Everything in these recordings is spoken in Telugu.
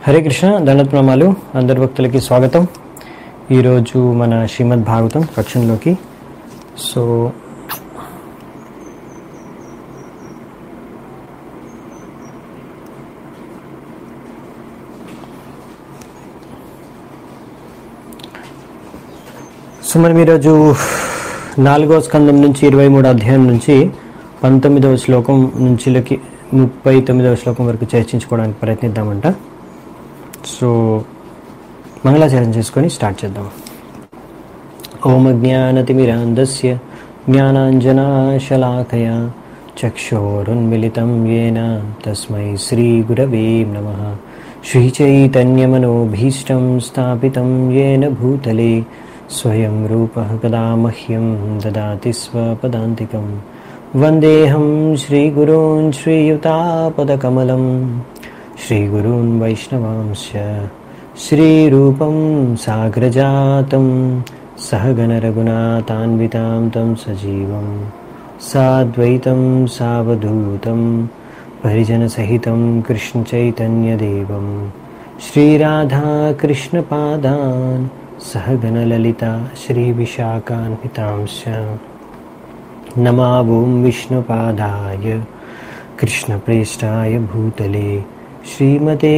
హరే కృష్ణ దండప్రణామాలు అందరి భక్తులకి స్వాగతం ఈరోజు మన శ్రీమద్ భాగవతం కక్షంలోకి సో సో మనం ఈరోజు నాలుగో స్కందం నుంచి ఇరవై మూడో అధ్యాయం నుంచి పంతొమ్మిదవ శ్లోకం నుంచిలకి ముప్పై తొమ్మిదవ శ్లోకం వరకు చర్చించుకోవడానికి ప్రయత్నిద్దామంట సో మంగళాచరణ చేసుకొని స్టార్ట్ చేద్దాం ఓం అజ్ఞానతిమిరాంధస్య జ్ఞానాంజనాశలాకయ చక్షోరున్మిళితం येन తస్మై శ్రీగురవే నమ శ్రీచైతన్యమనోభీష్టం స్థాపితం येन భూతలే స్వయం రూపः कदा मह्यं ददाति स्वपदान्तिकं वन्देऽहं श्रीगुरून् श्रीयुतापदकमलं श्रीगुरून् वैष्णवांश्च श्रीरूपं साग्रजातं सहगणरघुनाथान्वितां तं सजीवं साद्वैतं सावधूतं परिजनसहितं कृष्णचैतन्यदेवं श्रीराधाकृष्णपादान् सहगणललिता श्रीविशाखान्वितांश्च नमावों विष्णुपादाय कृष्णप्रेष्ठाय भूतले श्रीमते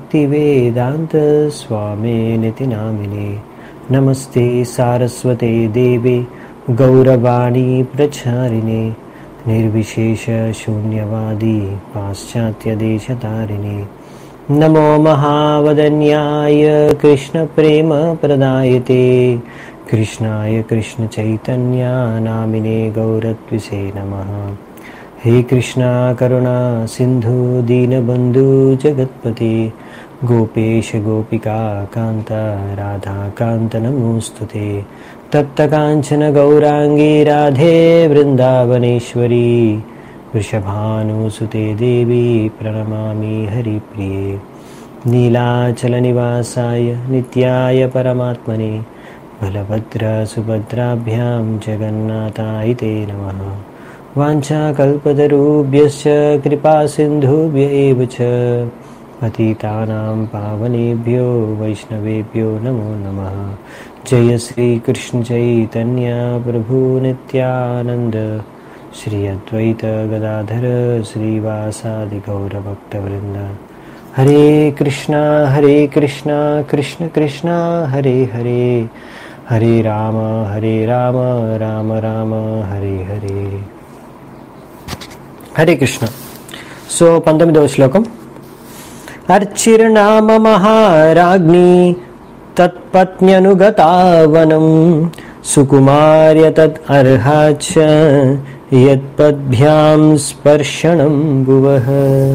भक्तिवेदान्तस्वामिनिति नामिने नमस्ते सारस्वते देवे गौरवाणी प्रचारिणे निर्विशेषशून्यवादी पाश्चात्यदेशतारिणे नमो महावदन्याय कृष्णप्रेमप्रदायते कृष्णाय कृष्णचैतन्या नामिने गौरत्विषे नमः हे कृष्णा करुणा सिन्धु दीनबन्धु जगत्पते गोपेश गोपिका कान्त राधाकान्त नमोऽस्तु ते तप्तकाञ्चन गौराङ्गी राधे वृन्दावनेश्वरी वृषभानुसुते देवी प्रणमामि हरिप्रिये नीलाचलनिवासाय नित्याय परमात्मने बलभद्रसुभद्राभ्यां जगन्नाथाय ते नमः वाञ्छाकल्पतरुभ्यश्च कृपासिन्धुभ्य एव च पतितानां पावनेभ्यो वैष्णवेभ्यो नमो नमः जय श्रीकृष्णचैतन्य प्रभु नित्यानन्द श्री अद्वैत गदाधर श्रीवासादि गौरभक्तवृन्द हरे कृष्णा हरे कृष्णा कृष्ण कृष्णा हरे हरे हरे राम हरे राम राम राम हरे हरे హరే కృష్ణ సో పంతొమ్మిదవ శ్లోకం అర్చిర్నామ మహారాజ్ఞి తత్పత్న్యనుగతావనం సుకుమార్య తద్ అర్హాచ యత్పద్భ్యాం స్పర్శనం భువః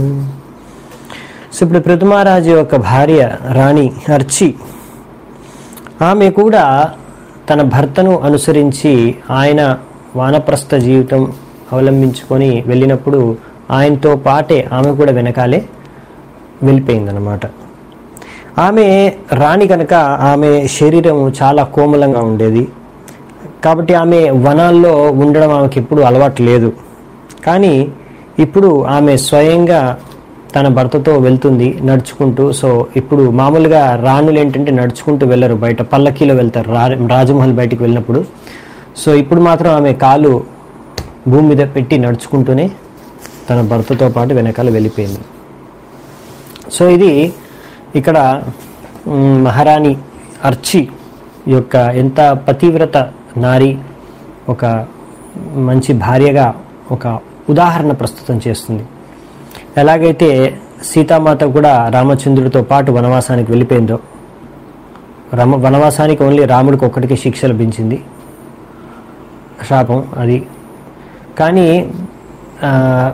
సో ఇప్పుడు పృథుమారాజు యొక్క భార్య రాణి అర్చి ఆమె కూడా తన భర్తను అనుసరించి ఆయన వానప్రస్థ జీవితం అవలంబించుకొని వెళ్ళినప్పుడు ఆయనతో పాటే ఆమె కూడా వెనకాలే వెళ్ళిపోయిందనమాట ఆమె రాణి కనుక ఆమె శరీరం చాలా కోమలంగా ఉండేది కాబట్టి ఆమె వనాల్లో ఉండడం ఆమెకి ఎప్పుడు అలవాటు లేదు కానీ ఇప్పుడు ఆమె స్వయంగా తన భర్తతో వెళ్తుంది నడుచుకుంటూ సో ఇప్పుడు మామూలుగా రాణులు ఏంటంటే నడుచుకుంటూ వెళ్ళరు బయట పల్లకీలో వెళ్తారు రా రాజమహల్ బయటికి వెళ్ళినప్పుడు సో ఇప్పుడు మాత్రం ఆమె కాలు భూమి మీద పెట్టి నడుచుకుంటూనే తన భర్తతో పాటు వెనకాల వెళ్ళిపోయింది సో ఇది ఇక్కడ మ్, మహారాణి అర్చి యొక్క ఎంత పతివ్రత నారి ఒక మంచి భార్యగా ఒక ఉదాహరణ ప్రస్తుతం చేస్తుంది ఎలాగైతే సీతామాత కూడా రామచంద్రుడితో పాటు వనవాసానికి వెళ్ళిపోయిందో రమ వనవాసానికి ఓన్లీ రాముడికి ఒక్కడికే శిక్ష లభించింది శాపం అది కానీ ఆ,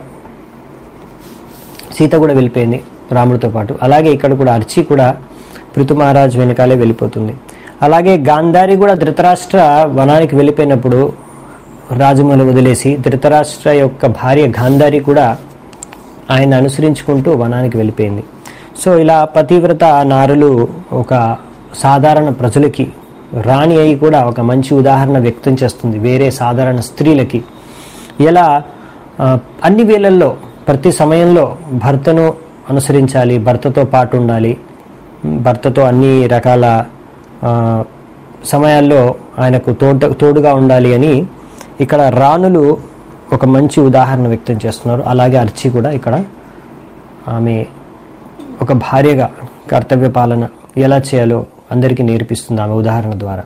సీత కూడా వెళ్ళిపోయింది రాముడితో పాటు అలాగే ఇక్కడ కూడా అర్చి కూడా పృథు మహారాజ్ వెనకాలే వెళ్ళిపోతుంది అలాగే గాంధారి కూడా ధృతరాష్ట్ర వనానికి వెళ్ళిపోయినప్పుడు రాజమౌళి వదిలేసి ధృతరాష్ట్ర యొక్క భార్య గాంధారి కూడా ఆయన అనుసరించుకుంటూ వనానికి వెళ్ళిపోయింది సో ఇలా పతివ్రత నారులు ఒక సాధారణ ప్రజలకి రాణి అయి కూడా ఒక మంచి ఉదాహరణ వ్యక్తం చేస్తుంది వేరే సాధారణ స్త్రీలకి ఎలా ఆ, అన్ని వేళల్లో ప్రతి సమయంలో భర్తను అనుసరించాలి భర్తతో పాటు ఉండాలి భర్తతో అన్ని రకాల ఆ, సమయాల్లో ఆయనకు తోట తోడుగా ఉండాలి అని ఇక్కడ రాణులు ఒక మంచి ఉదాహరణ వ్యక్తం చేస్తున్నారు అలాగే అర్చి కూడా ఇక్కడ ఆమె ఒక భార్యగా కర్తవ్య పాలన ఎలా చేయాలో అందరికీ నేర్పిస్తుంది ఆమె ఉదాహరణ ద్వారా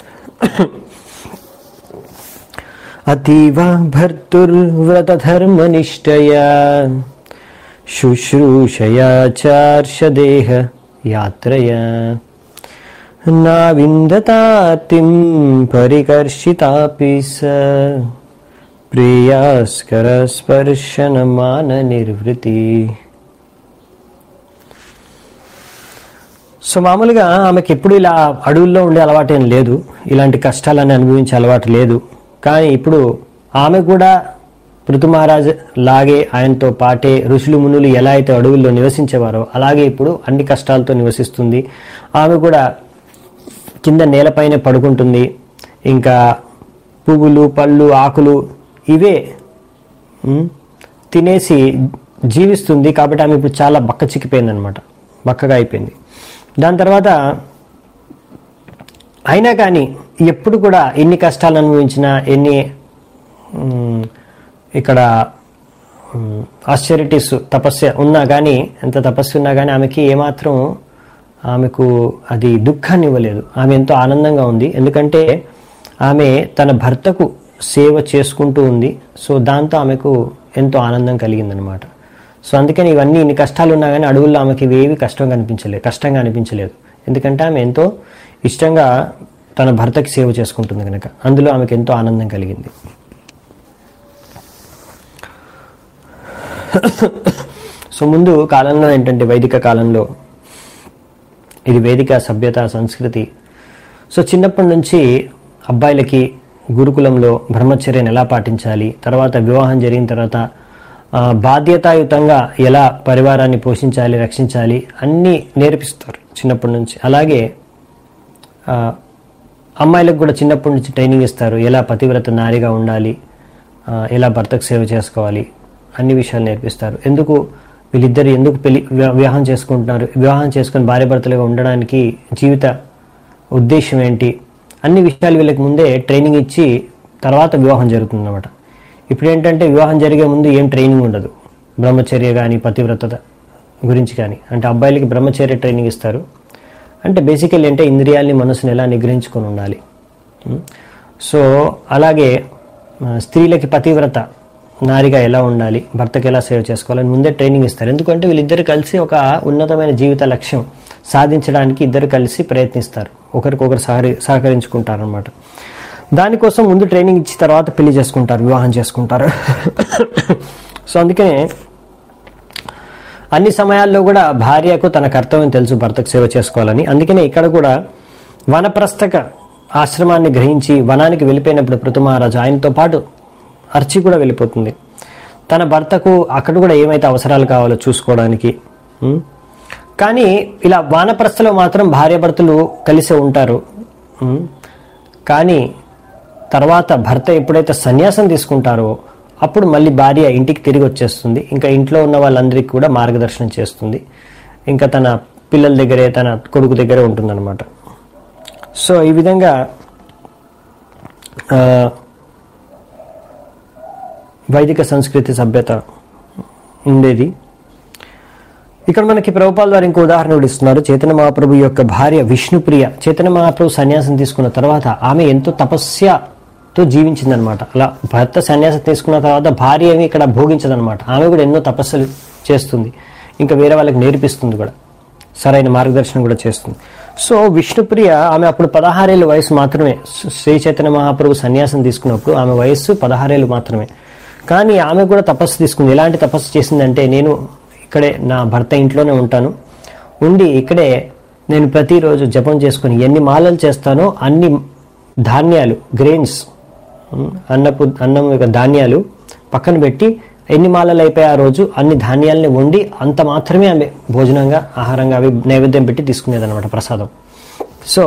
అతీవ భర్తుర్వ్రతధర్మనిష్టయా శుశ్రూషయా చార్షదేహ యాత్రయా నా విందతాతిం పరికర్షితాపి స ప్రియాస్కర స్పర్శనమాన నిర్వృతి సో మామూలుగా ఆమెకి ఎప్పుడు ఇలా అడవుల్లో ఉండే అలవాటు ఏం లేదు ఇలాంటి కష్టాలని అనుభవించే అలవాటు లేదు కానీ ఇప్పుడు ఆమె కూడా పృథు మహారాజ్ లాగే ఆయనతో పాటే ఋషులు మునులు ఎలా అయితే అడవుల్లో నివసించేవారో అలాగే ఇప్పుడు అన్ని కష్టాలతో నివసిస్తుంది ఆమె కూడా కింద నేలపైనే పడుకుంటుంది ఇంకా పువ్వులు పళ్ళు ఆకులు ఇవే ఉమ్, తినేసి జీవిస్తుంది కాబట్టి ఆమె ఇప్పుడు చాలా బక్క చిక్కిపోయింది అనమాట బక్కగా అయిపోయింది దాని తర్వాత అయినా కానీ ఎప్పుడు కూడా ఎన్ని కష్టాలు అనుభవించినా ఎన్ని ఉమ్, ఇక్కడ ఆశ్చర్యటీస్ తపస్య ఉన్నా కానీ ఎంత తపస్సు ఉన్నా కానీ ఆమెకి ఏమాత్రం ఆమెకు అది దుఃఖాన్ని ఇవ్వలేదు ఆమె ఎంతో ఆనందంగా ఉంది ఎందుకంటే ఆమె తన భర్తకు సేవ చేసుకుంటూ ఉంది సో దాంతో ఆమెకు ఎంతో ఆనందం కలిగిందనమాట సో అందుకని ఇవన్నీ ఇన్ని కష్టాలు ఉన్నా కానీ అడవుల్లో ఆమెకి ఇవేవి కష్టంగా అనిపించలేదు కష్టంగా అనిపించలేదు ఎందుకంటే ఆమె ఎంతో ఇష్టంగా తన భర్తకి సేవ చేసుకుంటుంది కనుక అందులో ఆమెకు ఎంతో ఆనందం కలిగింది సో ముందు కాలంలో ఏంటంటే వైదిక కాలంలో ఇది వేదిక సభ్యత సంస్కృతి సో చిన్నప్పటి నుంచి అబ్బాయిలకి గురుకులంలో బ్రహ్మచర్యను ఎలా పాటించాలి తర్వాత వివాహం జరిగిన తర్వాత ఆ, బాధ్యతాయుతంగా ఎలా పరివారాన్ని పోషించాలి రక్షించాలి అన్నీ నేర్పిస్తారు చిన్నప్పటి నుంచి అలాగే ఆ, అమ్మాయిలకు కూడా చిన్నప్పటి నుంచి ట్రైనింగ్ ఇస్తారు ఎలా పతివ్రత నారిగా ఉండాలి ఆ, ఎలా భర్తకు సేవ చేసుకోవాలి అన్ని విషయాలు నేర్పిస్తారు ఎందుకు వీళ్ళిద్దరు ఎందుకు పెళ్లి వివా- వివాహం చేసుకుంటున్నారు వివాహం చేసుకొని భార్య భర్తలుగా ఉండడానికి జీవిత ఉద్దేశం ఏంటి అన్ని విషయాలు వీళ్ళకి ముందే ట్రైనింగ్ ఇచ్చి తర్వాత వివాహం జరుగుతుంది అనమాట ఇప్పుడు ఏంటంటే వివాహం జరిగే ముందు ఏం ట్రైనింగ్ ఉండదు బ్రహ్మచర్య కానీ పతివ్రతత గురించి కానీ అంటే అబ్బాయిలకి బ్రహ్మచర్య ట్రైనింగ్ ఇస్తారు అంటే బేసికల్లీ అంటే ఇంద్రియాల్ని మనసుని ఎలా నిగ్రహించుకొని ఉండాలి ఉం? సో అలాగే ఆ, స్త్రీలకి పతివ్రత నారిగా ఎలా ఉండాలి భర్తకి ఎలా సేవ చేసుకోవాలని ముందే ట్రైనింగ్ ఇస్తారు ఎందుకంటే వీళ్ళిద్దరు కలిసి ఒక ఉన్నతమైన జీవిత లక్ష్యం సాధించడానికి ఇద్దరు కలిసి ప్రయత్నిస్తారు ఒకరికొకరు సహరి సహకరించుకుంటారు అనమాట దానికోసం ముందు ట్రైనింగ్ ఇచ్చిన తర్వాత పెళ్లి చేసుకుంటారు వివాహం చేసుకుంటారు సో అందుకనే అన్ని సమయాల్లో కూడా భార్యకు తన కర్తవ్యం తెలుసు భర్తకు సేవ చేసుకోవాలని అందుకనే ఇక్కడ కూడా వనప్రస్థక ఆశ్రమాన్ని గ్రహించి వనానికి వెళ్ళిపోయినప్పుడు పృథు మహారాజు ఆయనతో పాటు అర్చి కూడా వెళ్ళిపోతుంది తన భర్తకు అక్కడ కూడా ఏమైతే అవసరాలు కావాలో చూసుకోవడానికి ఉం? కానీ ఇలా వానప్రస్థలో మాత్రం భార్యాభర్తలు కలిసే ఉంటారు ఉం? కానీ తర్వాత భర్త ఎప్పుడైతే సన్యాసం తీసుకుంటారో అప్పుడు మళ్ళీ భార్య ఇంటికి తిరిగి వచ్చేస్తుంది ఇంకా ఇంట్లో ఉన్న వాళ్ళందరికీ కూడా మార్గదర్శనం చేస్తుంది ఇంకా తన పిల్లల దగ్గరే తన కొడుకు దగ్గరే ఉంటుందన్నమాట సో ఈ విధంగా ఆ, వైదిక సంస్కృతి సభ్యత ఉండేది ఇక్కడ మనకి ప్రభుపాల్ వారు ఇంకో ఉదాహరణ కూడా ఇస్తున్నారు చైతన్య మహాప్రభు యొక్క భార్య విష్ణుప్రియ చైతన్య మహాప్రభు సన్యాసం తీసుకున్న తర్వాత ఆమె ఎంతో తపస్యతో జీవించిందనమాట అలా భర్త సన్యాసం తీసుకున్న తర్వాత భార్య ఏమి ఇక్కడ భోగించదనమాట ఆమె కూడా ఎన్నో తపస్సులు చేస్తుంది ఇంకా వేరే వాళ్ళకి నేర్పిస్తుంది కూడా సరైన మార్గదర్శనం కూడా చేస్తుంది సో విష్ణుప్రియ ఆమె అప్పుడు పదహారేళ్ళ వయసు మాత్రమే శ్రీ చైతన్య మహాప్రభు సన్యాసం తీసుకున్నప్పుడు ఆమె వయస్సు పదహారేళ్ళు మాత్రమే కానీ ఆమె కూడా తపస్సు తీసుకుంది ఎలాంటి తపస్సు చేసిందంటే నేను ఇక్కడే నా భర్త ఇంట్లోనే ఉంటాను ఉండి ఇక్కడే నేను ప్రతిరోజు జపం చేసుకుని ఎన్ని మాలలు చేస్తానో అన్ని ధాన్యాలు గ్రెయిన్స్ అన్నపు అన్నం యొక్క ధాన్యాలు పక్కన పెట్టి ఎన్ని మాలలు అయిపోయి ఆ రోజు అన్ని ధాన్యాలని వండి అంత మాత్రమే ఆమె భోజనంగా ఆహారంగా అవి నైవేద్యం పెట్టి తీసుకునేదన్నమాట ప్రసాదం సో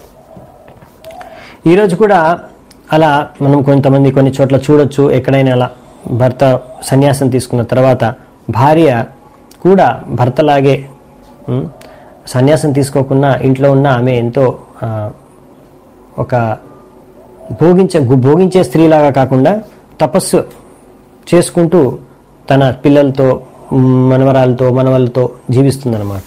ఈరోజు కూడా అలా మనం కొంతమంది కొన్ని చోట్ల చూడొచ్చు ఎక్కడైనా అలా భర్త సన్యాసం తీసుకున్న తర్వాత భార్య కూడా భర్తలాగే ఉమ్, సన్యాసం తీసుకోకుండా ఇంట్లో ఉన్న ఆమె ఎంతో ఆ, ఒక భోగించే గు- భోగించే స్త్రీలాగా కాకుండా తపస్సు చేసుకుంటూ తన పిల్లలతో మ్, మనవరాలతో మనవలతో జీవిస్తుందన్నమాట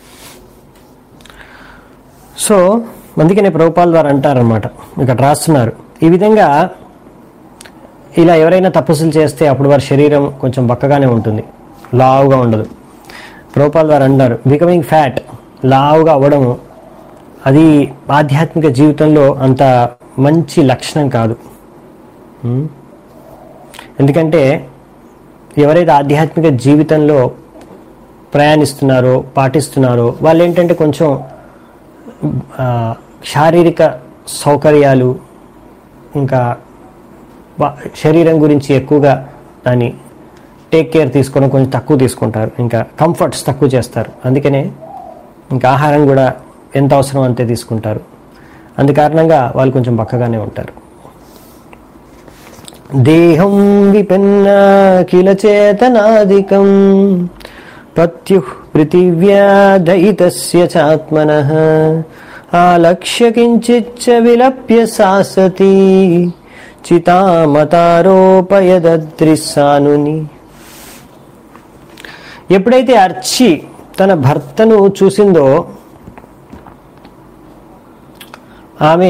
సో అందుకనే ప్రభుపాల్ వారు అంటారనమాట ఇక్కడ రాస్తున్నారు ఈ విధంగా ఇలా ఎవరైనా తపస్సులు చేస్తే అప్పుడు వారి శరీరం కొంచెం బక్కగానే ఉంటుంది లావుగా ఉండదు ప్రభుపాల్ వారు అంటారు బికమింగ్ ఫ్యాట్ లావుగా అవ్వడము అది ఆధ్యాత్మిక జీవితంలో అంత మంచి లక్షణం కాదు ఉం? ఎందుకంటే ఎవరైతే ఆధ్యాత్మిక జీవితంలో ప్రయాణిస్తున్నారో పాటిస్తున్నారో వాళ్ళు ఏంటంటే కొంచెం ఆ, శారీరక సౌకర్యాలు ఇంకా వా- శరీరం గురించి ఎక్కువగా దాన్ని టేక్ కేర్ తీసుకోవడం కొంచెం తక్కువ తీసుకుంటారు ఇంకా కంఫర్ట్స్ తక్కువ చేస్తారు అందుకనే ఇంకా ఆహారం కూడా ఎంత అవసరం అంతే తీసుకుంటారు అందు కారణంగా వాళ్ళు కొంచెం బక్కగానే ఉంటారు దేహం విపన్న కిల చేతనాదికం పత్యు పృథివ్యా దయితస్య చాత్మన ఆలక్ష్య కించిచ్చ విలప్య సాసతి చితామతారోపయదద్రిస్సానుని ఎప్పుడైతే అర్చి తన భర్తను చూసిందో ఆమె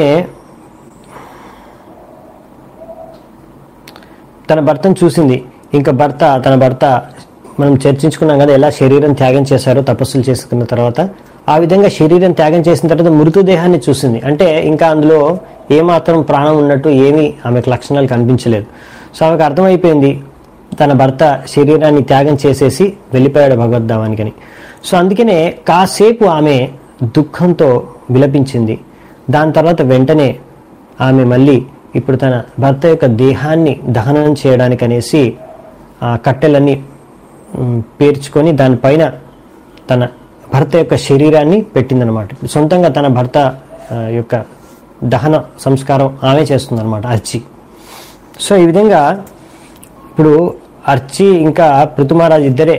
తన భర్తను చూసింది ఇంకా భర్త తన భర్త మనం చర్చించుకున్నాం కదా ఎలా శరీరం త్యాగం చేశారో తపస్సులు చేసుకున్న తర్వాత ఆ విధంగా శరీరం త్యాగం చేసిన తర్వాత మృతదేహాన్ని చూసింది అంటే ఇంకా అందులో ఏమాత్రం ప్రాణం ఉన్నట్టు ఏమీ ఆమెకు లక్షణాలు కనిపించలేదు సో ఆమెకు అర్థమైపోయింది తన భర్త శరీరాన్ని త్యాగం చేసేసి వెళ్ళిపోయాడు భగవద్ధామానికని సో అందుకనే కాసేపు ఆమె దుఃఖంతో విలపించింది దాని తర్వాత వెంటనే ఆమె మళ్ళీ ఇప్పుడు తన భర్త యొక్క దేహాన్ని దహనం చేయడానికి అనేసి ఆ కట్టెలన్నీ ఉమ్, పేర్చుకొని దానిపైన తన భర్త యొక్క శరీరాన్ని పెట్టిందనమాట ఇప్పుడు సొంతంగా తన భర్త ఆ, యొక్క దహన సంస్కారం ఆమె చేస్తుందన్నమాట అర్చి సో ఈ విధంగా ఇప్పుడు అర్చి ఇంకా పృథుమహారాజు ఇద్దరే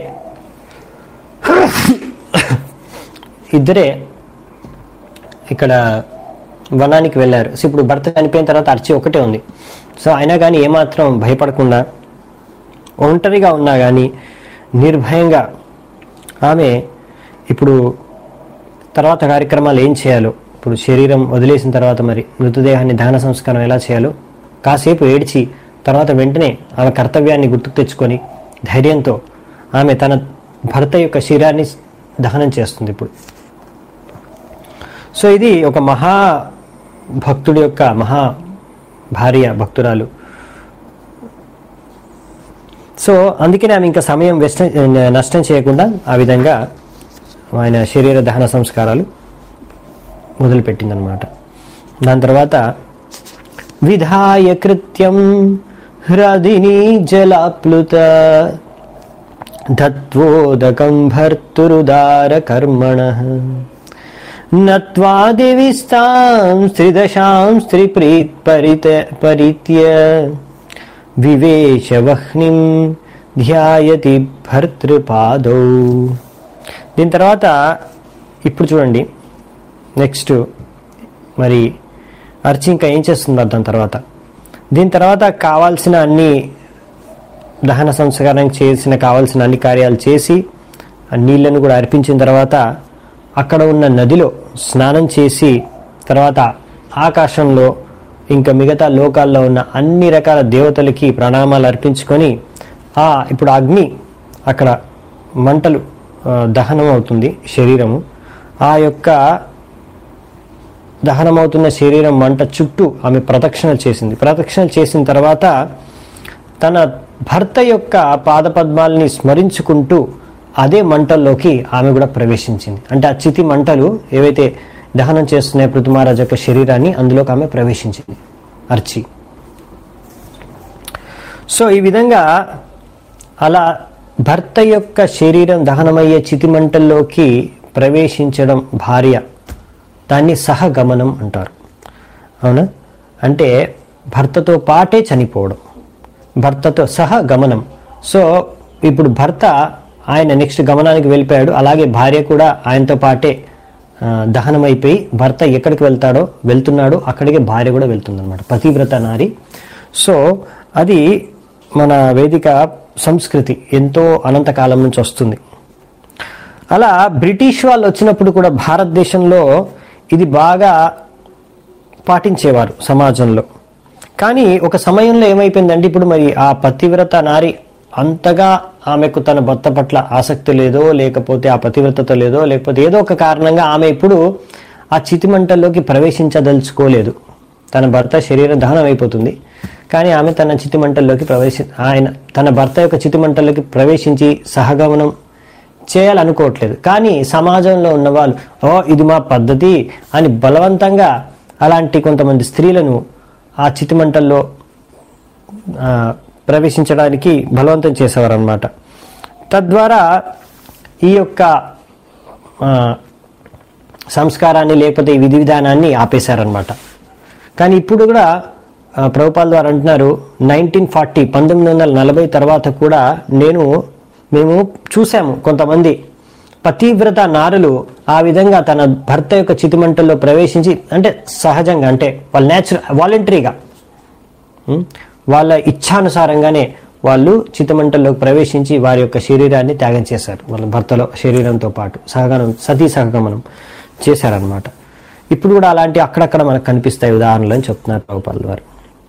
ఇద్దరే ఇక్కడ వనానికి వెళ్ళారు సో ఇప్పుడు భర్త చనిపోయిన తర్వాత అర్చి ఒకటే ఉంది సో అయినా కానీ ఏమాత్రం భయపడకుండా ఒంటరిగా ఉన్నా కానీ నిర్భయంగా ఆమె ఇప్పుడు తర్వాత కార్యక్రమాలు ఏం చేయాలో ఇప్పుడు శరీరం వదిలేసిన తర్వాత మరి మృతదేహాన్ని దహన సంస్కారం ఎలా చేయాలో కాసేపు ఏడ్చి తర్వాత వెంటనే ఆమె కర్తవ్యాన్ని గుర్తుకు తెచ్చుకొని ధైర్యంతో ఆమె తన భర్త యొక్క శరీరాన్ని దహనం చేస్తుంది ఇప్పుడు సో ఇది ఒక మహా భక్తుడి యొక్క మహా భార్య భక్తురాలు సో అందుకనే ఆమె ఇంకా సమయం వెస్ట్ నష్టం చేయకుండా ఆ విధంగా ఆయన శరీర దహన సంస్కారాలు మొదలుపెట్టిందనమాట దాని తర్వాత విధాయ కృత్యం హ్రదిని జలాప్లుత దత్వోదకం భర్తురుదార కర్మణ నత్వాదివిస్తాం స్త్రిదశాం స్త్రీప్రీత్ పరిత పరిత్య వివేశవహ్నిం ధ్యాయతి భర్తృపాదౌ దీని తర్వాత ఇప్పుడు చూడండి నెక్స్ట్ మరి అర్చి ఇంకా ఏం చేస్తుందో దాని తర్వాత దీని తర్వాత కావాల్సిన అన్ని దహన సంస్కారం చేసిన కావాల్సిన అన్ని కార్యాలు చేసి ఆ నీళ్లను కూడా అర్పించిన తర్వాత అక్కడ ఉన్న నదిలో స్నానం చేసి తర్వాత ఆకాశంలో ఇంకా మిగతా లోకాల్లో ఉన్న అన్ని రకాల దేవతలకి ప్రణామాలు అర్పించుకొని ఆ ఇప్పుడు అగ్ని అక్కడ మంటలు ఆ, దహనం అవుతుంది శరీరము ఆ యొక్క దహనమవుతున్న శరీరం మంట చుట్టూ ఆమె ప్రదక్షిణలు చేసింది ప్రదక్షిణలు చేసిన తర్వాత తన భర్త యొక్క పాదపద్మాలని స్మరించుకుంటూ అదే మంటల్లోకి ఆమె కూడా ప్రవేశించింది అంటే ఆ చితి మంటలు ఏవైతే దహనం చేస్తున్నాయి పృథుమహారాజు యొక్క శరీరాన్ని అందులోకి ఆమె ప్రవేశించింది అర్చి సో ఈ విధంగా అలా భర్త యొక్క శరీరం దహనమయ్యే చితి మంటల్లోకి ప్రవేశించడం భార్య దాన్ని సహగమనం అంటారు అవునా అంటే భర్తతో పాటే చనిపోవడం భర్తతో సహ గమనం సో ఇప్పుడు భర్త ఆయన నెక్స్ట్ గమనానికి వెళ్ళిపోయాడు అలాగే భార్య కూడా ఆయనతో పాటే ఆ, దహనమైపోయి భర్త ఎక్కడికి వెళ్తాడో వెళ్తున్నాడో అక్కడికి భార్య కూడా వెళ్తుందన్నమాట పతివ్రత నారి సో అది మన వేదిక సంస్కృతి ఎంతో అనంతకాలం నుంచి వస్తుంది అలా బ్రిటిష్ వాళ్ళు వచ్చినప్పుడు కూడా భారతదేశంలో ఇది బాగా పాటించేవారు సమాజంలో కానీ ఒక సమయంలో ఏమైపోయిందంటే ఇప్పుడు మరి ఆ పతివ్రత నారి అంతగా ఆమెకు తన భర్త పట్ల ఆసక్తి లేదో లేకపోతే ఆ పతివ్రతతో లేదో లేకపోతే ఏదో ఒక కారణంగా ఆమె ఇప్పుడు ఆ చితిమంటల్లోకి ప్రవేశించదలుచుకోలేదు తన భర్త శరీరం దహనం అయిపోతుంది కానీ ఆమె తన చితిమంటల్లోకి ప్రవేశి ఆయన తన భర్త యొక్క చితిమంటల్లోకి ప్రవేశించి సహగమనం చేయాలనుకోవట్లేదు కానీ సమాజంలో ఉన్న వాళ్ళు ఓ ఇది మా పద్ధతి అని బలవంతంగా అలాంటి కొంతమంది స్త్రీలను ఆ చితిమంటల్లో ఆ, ప్రవేశించడానికి బలవంతం చేసేవారు అనమాట తద్వారా ఈ యొక్క ఆ, సంస్కారాన్ని లేకపోతే ఈ విధి విధానాన్ని ఆపేశారనమాట కానీ ఇప్పుడు కూడా ఆ, ప్రభుపాల్ ద్వారా అంటున్నారు నైన్టీన్ ఫార్టీ పంతొమ్మిది వందల నలభై తర్వాత కూడా నేను మేము చూసాము కొంతమంది పతివ్రత నారులు ఆ విధంగా తన భర్త యొక్క చితిమంటల్లో ప్రవేశించి అంటే సహజంగా అంటే వాళ్ళ నేచురల్ వాలంటరీగా ఉం? వాళ్ళ ఇచ్ఛానుసారంగానే వాళ్ళు చితమంటల్లోకి ప్రవేశించి వారి యొక్క శరీరాన్ని త్యాగం చేశారు వాళ్ళ భర్తలో శరీరంతో పాటు సహగమనం సతీ సహగమనం చేశారనమాట ఇప్పుడు కూడా అలాంటి అక్కడక్కడ మనకు కనిపిస్తాయి ఉదాహరణలు అని చెప్తున్నారు ప్రభుపాల్ వారు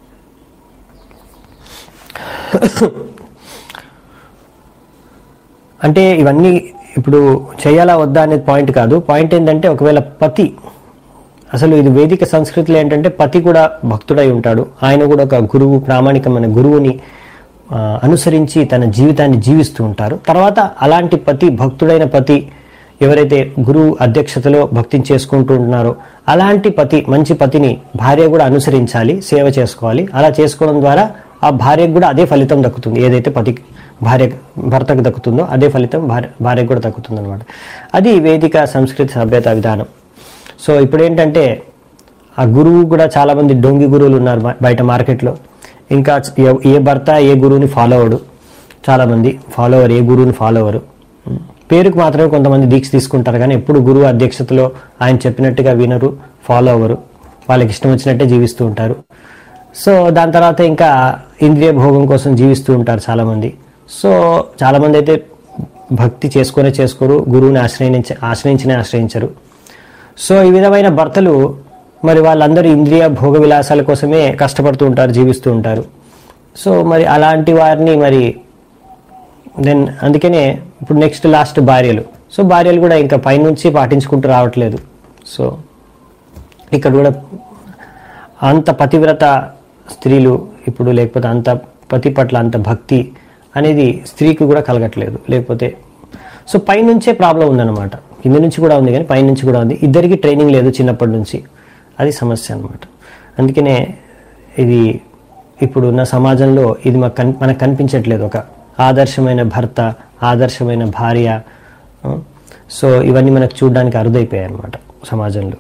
అంటే ఇవన్నీ ఇప్పుడు చేయాలా వద్దా అనేది పాయింట్ కాదు పాయింట్ ఏంటంటే ఒకవేళ పతి అసలు ఇది వేదిక సంస్కృతిలో ఏంటంటే పతి కూడా భక్తుడై ఉంటాడు ఆయన కూడా ఒక గురువు ప్రామాణికమైన గురువుని ఆ, అనుసరించి తన జీవితాన్ని జీవిస్తూ ఉంటారు తర్వాత అలాంటి పతి భక్తుడైన పతి ఎవరైతే గురువు అధ్యక్షతలో భక్తిని చేసుకుంటూ ఉంటున్నారో అలాంటి పతి మంచి పతిని భార్య కూడా అనుసరించాలి సేవ చేసుకోవాలి అలా చేసుకోవడం ద్వారా ఆ భార్యకు కూడా అదే ఫలితం దక్కుతుంది ఏదైతే పతి భార్య భర్తకు దక్కుతుందో అదే ఫలితం భార్య భార్యకు కూడా దక్కుతుంది అనమాట అది వేదిక సంస్కృతి సభ్యత విధానం సో ఇప్పుడు ఏంటంటే ఆ గురువు కూడా చాలా మంది డొంగి గురువులు ఉన్నారు బ- బయట మార్కెట్లో ఇంకా ఏ- ఏ భర్త ఏ గురువుని ఫాలో అవడు చాలా మంది ఫాలోవర్ ఏ గురువుని ఫాలో అవ్వరు ఉం. పేరుకు మాత్రమే కొంతమంది దీక్ష తీసుకుంటారు కానీ ఎప్పుడు గురువు అధ్యక్షతలో ఆయన చెప్పినట్టుగా వినరు ఫాలో అవ్వరు వాళ్ళకి ఇష్టం వచ్చినట్టే జీవిస్తూ ఉంటారు సో దాని తర్వాత ఇంకా ఇంద్రియ భోగం కోసం జీవిస్తూ ఉంటారు చాలామంది సో చాలామంది అయితే భక్తి చేసుకునే చేసుకోరు గురువుని ఆశ్రయించ ఆశ్రయించనే ఆశ్రయించరు సో ఈ విధమైన భర్తలు మరి వాళ్ళందరూ ఇంద్రియ భోగ విలాసాల కోసమే కష్టపడుతూ ఉంటారు జీవిస్తూ ఉంటారు సో మరి అలాంటి వారిని మరి దెన్ అందుకనే ఇప్పుడు నెక్స్ట్ లాస్ట్ భార్యలు సో భార్యలు కూడా ఇంకా పైనుంచి పాటించుకుంటూ రావట్లేదు సో ఇక్కడ కూడా అంత పతివ్రత స్త్రీలు ఇప్పుడు లేకపోతే అంత పతి పట్ల అంత భక్తి అనేది స్త్రీకి కూడా కలగట్లేదు లేకపోతే సో పైనుంచే ప్రాబ్లం ఉందన్నమాట కింద నుంచి కూడా ఉంది కానీ పైనుంచి కూడా ఉంది ఇద్దరికి ట్రైనింగ్ లేదు చిన్నప్పటి నుంచి అది సమస్య అన్నమాట అందుకనే ఇది ఇప్పుడున్న సమాజంలో ఇది మాకు కన్ మనకు కనిపించట్లేదు ఒక ఆదర్శమైన భర్త ఆదర్శమైన భార్య ఆ, సో ఇవన్నీ మనకు చూడడానికి అరుదైపోయాయి అన్నమాట సమాజంలో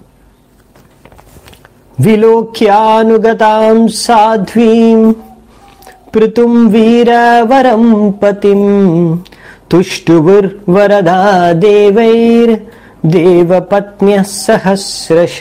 విలోక్యానుగతాం సాధ్వీం పృతుం వీరవరం పతిం తుష్టువుర్వరదా దేవైర్ దేవపత్న్య సహస్రశ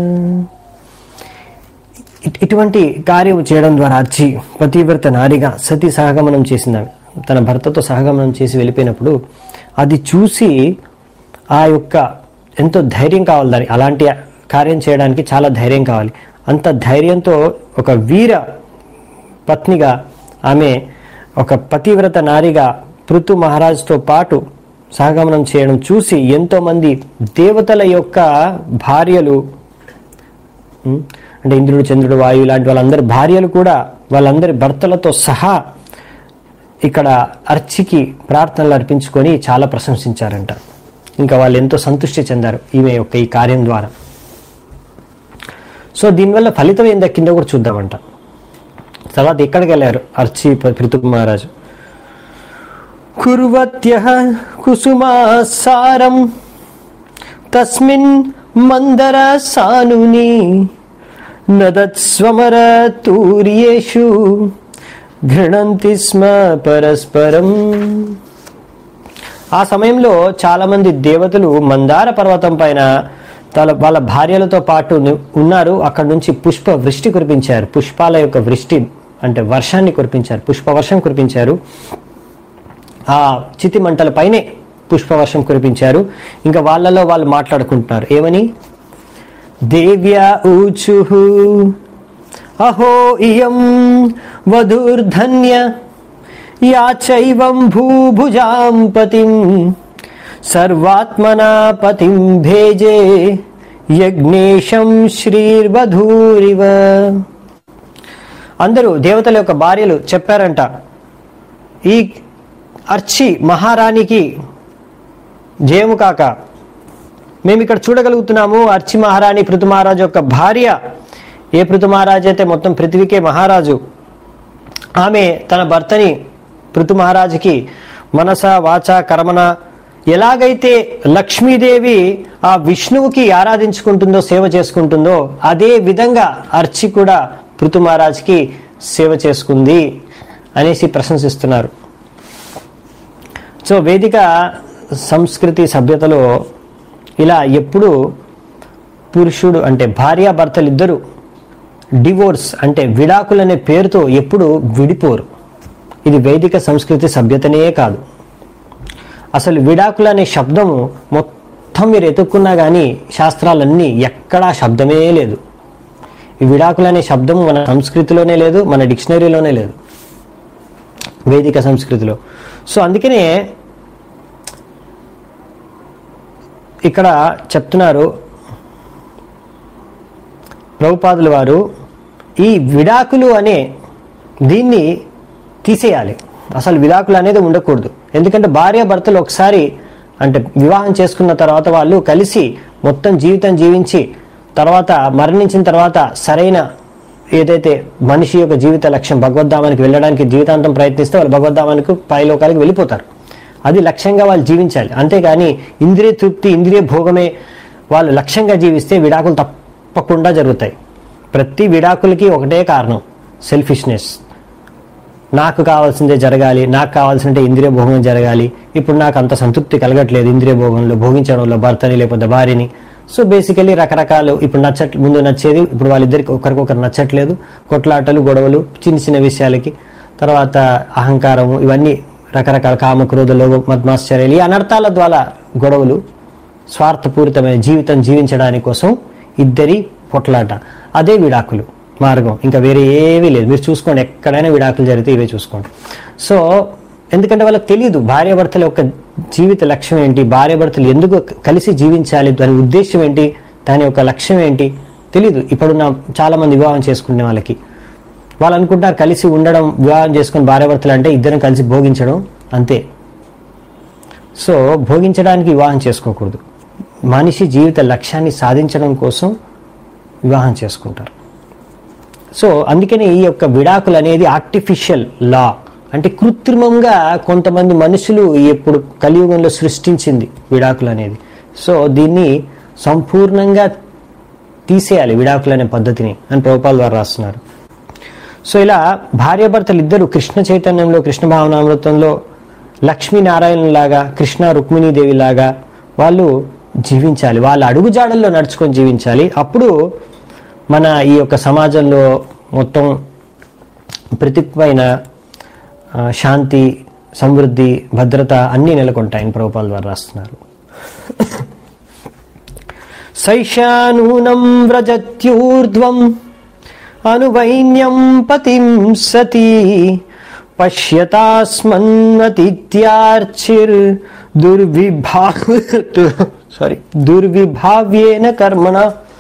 ఇట్- ఇటువంటి కార్యం చేయడం ద్వారా అర్చి పతివ్రత నారిగా సతీ సహగమనం చేసింది ఆమె. తన భర్తతో సహగమనం చేసి వెళ్ళిపోయినప్పుడు అది చూసి ఆ యొక్క ఎంతో ధైర్యం కావాలి దానికి అలాంటి కార్యం చేయడానికి చాలా ధైర్యం కావాలి అంత ధైర్యంతో ఒక వీర పత్నిగా ఆమె ఒక పతివ్రత నారిగా పృథు మహారాజుతో పాటు సహగమనం చేయడం చూసి ఎంతోమంది దేవతల యొక్క భార్యలు ఉం? అంటే ఇంద్రుడు చంద్రుడు వాయు ఇలాంటి వాళ్ళందరి భార్యలు కూడా వాళ్ళందరి భర్తలతో సహా ఇక్కడ అర్చికి ప్రార్థనలు అర్పించుకొని చాలా ప్రశంసించారంట ఇంకా వాళ్ళు ఎంతో సంతృష్టి చెందారు ఈమె యొక్క ఈ కార్యం ద్వారా సో దీనివల్ల ఫలితం ఏం దక్కిందో కూడా చూద్దామంట తర్వాత ఎక్కడికి వెళ్ళారు అర్చి పృథు మహారాజు కుర్వత్య కుసుమాసారం తస్మిన్ మందర సానుని నదత్స్వమర తూర్యేషు ఘృణంతి స్మ పరస్పరం ఆ సమయంలో చాలా మంది దేవతలు మందార పర్వతం పైన వాళ్ళ వాళ్ళ భార్యలతో పాటు ని- ఉన్నారు అక్కడ నుంచి పుష్ప వృష్టి కురిపించారు పుష్పాల యొక్క వృష్టి అంటే వర్షాన్ని కురిపించారు పుష్ప వర్షం కురిపించారు ఆ చితి మంటల పైనే పుష్పవర్షం కురిపించారు ఇంకా వాళ్ళలో వాళ్ళు మాట్లాడుకుంటున్నారు ఏమని దేవ్యా ఊచుః అహో ఇయం వధుర్ధన్య యా చైవం భూభుజాం పతిం సర్వాత్మనా పతిం భేజే యజ్ఞేశం శ్రీర్వధూరివ అందరూ దేవతల యొక్క భార్యలు చెప్పారంట ఈ అర్చి మహారాణికి జయము కాక మేము ఇక్కడ చూడగలుగుతున్నాము అర్చి మహారాణి పృథు మహారాజు యొక్క భార్య ఏ పృథు మహారాజు అయితే మొత్తం పృథ్వీకే మహారాజు ఆమె తన భర్తని పృథు మహారాజుకి మనస వాచ కర్మన ఎలాగైతే లక్ష్మీదేవి ఆ విష్ణువుకి ఆరాధించుకుంటుందో సేవ చేసుకుంటుందో అదే విధంగా అర్చి కూడా పృథు మహారాజుకి సేవ చేసుకుంది అనేసి ప్రశంసిస్తున్నారు సో వేదిక సంస్కృతి సభ్యతలో ఇలా ఎప్పుడు పురుషుడు అంటే భార్యాభర్తలు ఇద్దరు డివోర్స్ అంటే విడాకులు అనే పేరుతో ఎప్పుడు విడిపోరు ఇది వైదిక సంస్కృతి సభ్యతనే కాదు అసలు విడాకులు అనే శబ్దము మొత్తం మీరు ఎతుక్కున్నా కానీ శాస్త్రాలన్నీ ఎక్కడా శబ్దమే లేదు ఈ విడాకులు అనే శబ్దం మన సంస్కృతిలోనే లేదు మన డిక్షనరీలోనే లేదు వేదిక సంస్కృతిలో సో అందుకనే ఇక్కడ చెప్తున్నారు ప్రభుపాదుల వారు ఈ విడాకులు అనే దీన్ని తీసేయాలి అసలు విడాకులు అనేది ఉండకూడదు ఎందుకంటే భార్య భర్తలు ఒకసారి అంటే వివాహం చేసుకున్న తర్వాత వాళ్ళు కలిసి మొత్తం జీవితం జీవించి తర్వాత మరణించిన తర్వాత సరైన ఏదైతే మనిషి యొక్క జీవిత లక్ష్యం భగవద్ధామానికి వెళ్ళడానికి జీవితాంతం ప్రయత్నిస్తే వాళ్ళు భగవద్ధామానికి పైలోకాలకు వెళ్ళిపోతారు అది లక్ష్యంగా వాళ్ళు జీవించాలి అంతేగాని ఇంద్రియ తృప్తి ఇంద్రియ భోగమే వాళ్ళు లక్ష్యంగా జీవిస్తే విడాకులు తప్పకుండా జరుగుతాయి ప్రతి విడాకులకి ఒకటే కారణం సెల్ఫిష్నెస్ నాకు కావాల్సిందే జరగాలి నాకు కావాల్సిందే ఇంద్రియ భోగం జరగాలి ఇప్పుడు నాకు అంత సంతృప్తి కలగట్లేదు ఇంద్రియ భోగంలో భోగించడంలో భర్తని లేకపోతే భార్యని సో బేసికలీ రకరకాలు ఇప్పుడు నచ్చట్ ముందు నచ్చేది ఇప్పుడు వాళ్ళిద్దరికి ఒకరికొకరు నచ్చట్లేదు కొట్లాటలు గొడవలు చిన్న చిన్న విషయాలకి తర్వాత అహంకారము ఇవన్నీ రకరకాల కామక్రోధ లోభ మద్మాశ్చర్యాలు ఈ అనర్థాల ద్వారా గొడవలు స్వార్థపూరితమైన జీవితం జీవించడానికి కోసం ఇద్దరి పొట్లాట అదే విడాకులు మార్గం ఇంకా వేరే ఏమీ లేదు మీరు చూసుకోండి ఎక్కడైనా విడాకులు జరిగితే ఇవే చూసుకోండి సో ఎందుకంటే వాళ్ళకి తెలియదు భార్యాభర్తల యొక్క జీవిత లక్ష్యం ఏంటి భార్యాభర్తలు ఎందుకు కలిసి జీవించాలి దాని ఉద్దేశం ఏంటి దాని యొక్క లక్ష్యం ఏంటి తెలీదు ఇప్పుడున్న చాలా మంది వివాహం చేసుకునే వాళ్ళకి వాళ్ళు అనుకుంటారు కలిసి ఉండడం వివాహం చేసుకుని భార్యాభర్తలు అంటే ఇద్దరం కలిసి భోగించడం అంతే సో భోగించడానికి వివాహం చేసుకోకూడదు మనిషి జీవిత లక్ష్యాన్ని సాధించడం కోసం వివాహం చేసుకుంటారు సో అందుకనే ఈ యొక్క విడాకులు అనేది ఆర్టిఫిషియల్ లా అంటే కృత్రిమంగా కొంతమంది మనుషులు ఎప్పుడు కలియుగంలో సృష్టించింది విడాకులు అనేది సో దీన్ని సంపూర్ణంగా తీసేయాలి విడాకులు అనే పద్ధతిని అని ప్రభుపాల ద్వారా రాస్తున్నారు సో ఇలా భార్యాభర్తలు ఇద్దరు కృష్ణ చైతన్యంలో కృష్ణ భావనామృతంలో లక్ష్మీనారాయణ లాగా కృష్ణ రుక్మిణీదేవి లాగా వాళ్ళు జీవించాలి వాళ్ళ అడుగుజాడల్లో నడుచుకొని జీవించాలి అప్పుడు మన ఈ యొక్క సమాజంలో మొత్తం ప్రతిపైన ఆ, శాంతి సమృద్ధి భద్రత అన్నీ నెలకొంటాయని ప్రభుపాల ద్వారా రాస్తున్నారు సైషానూనం వ్రజత్యూర్ధ్వం అనువైన్యం పతిం సతీ పశ్యతాస్మన్మతిథ్యార్చిర్ దుర్విభా సారీ దుర్విభావ్యేన కర్మణ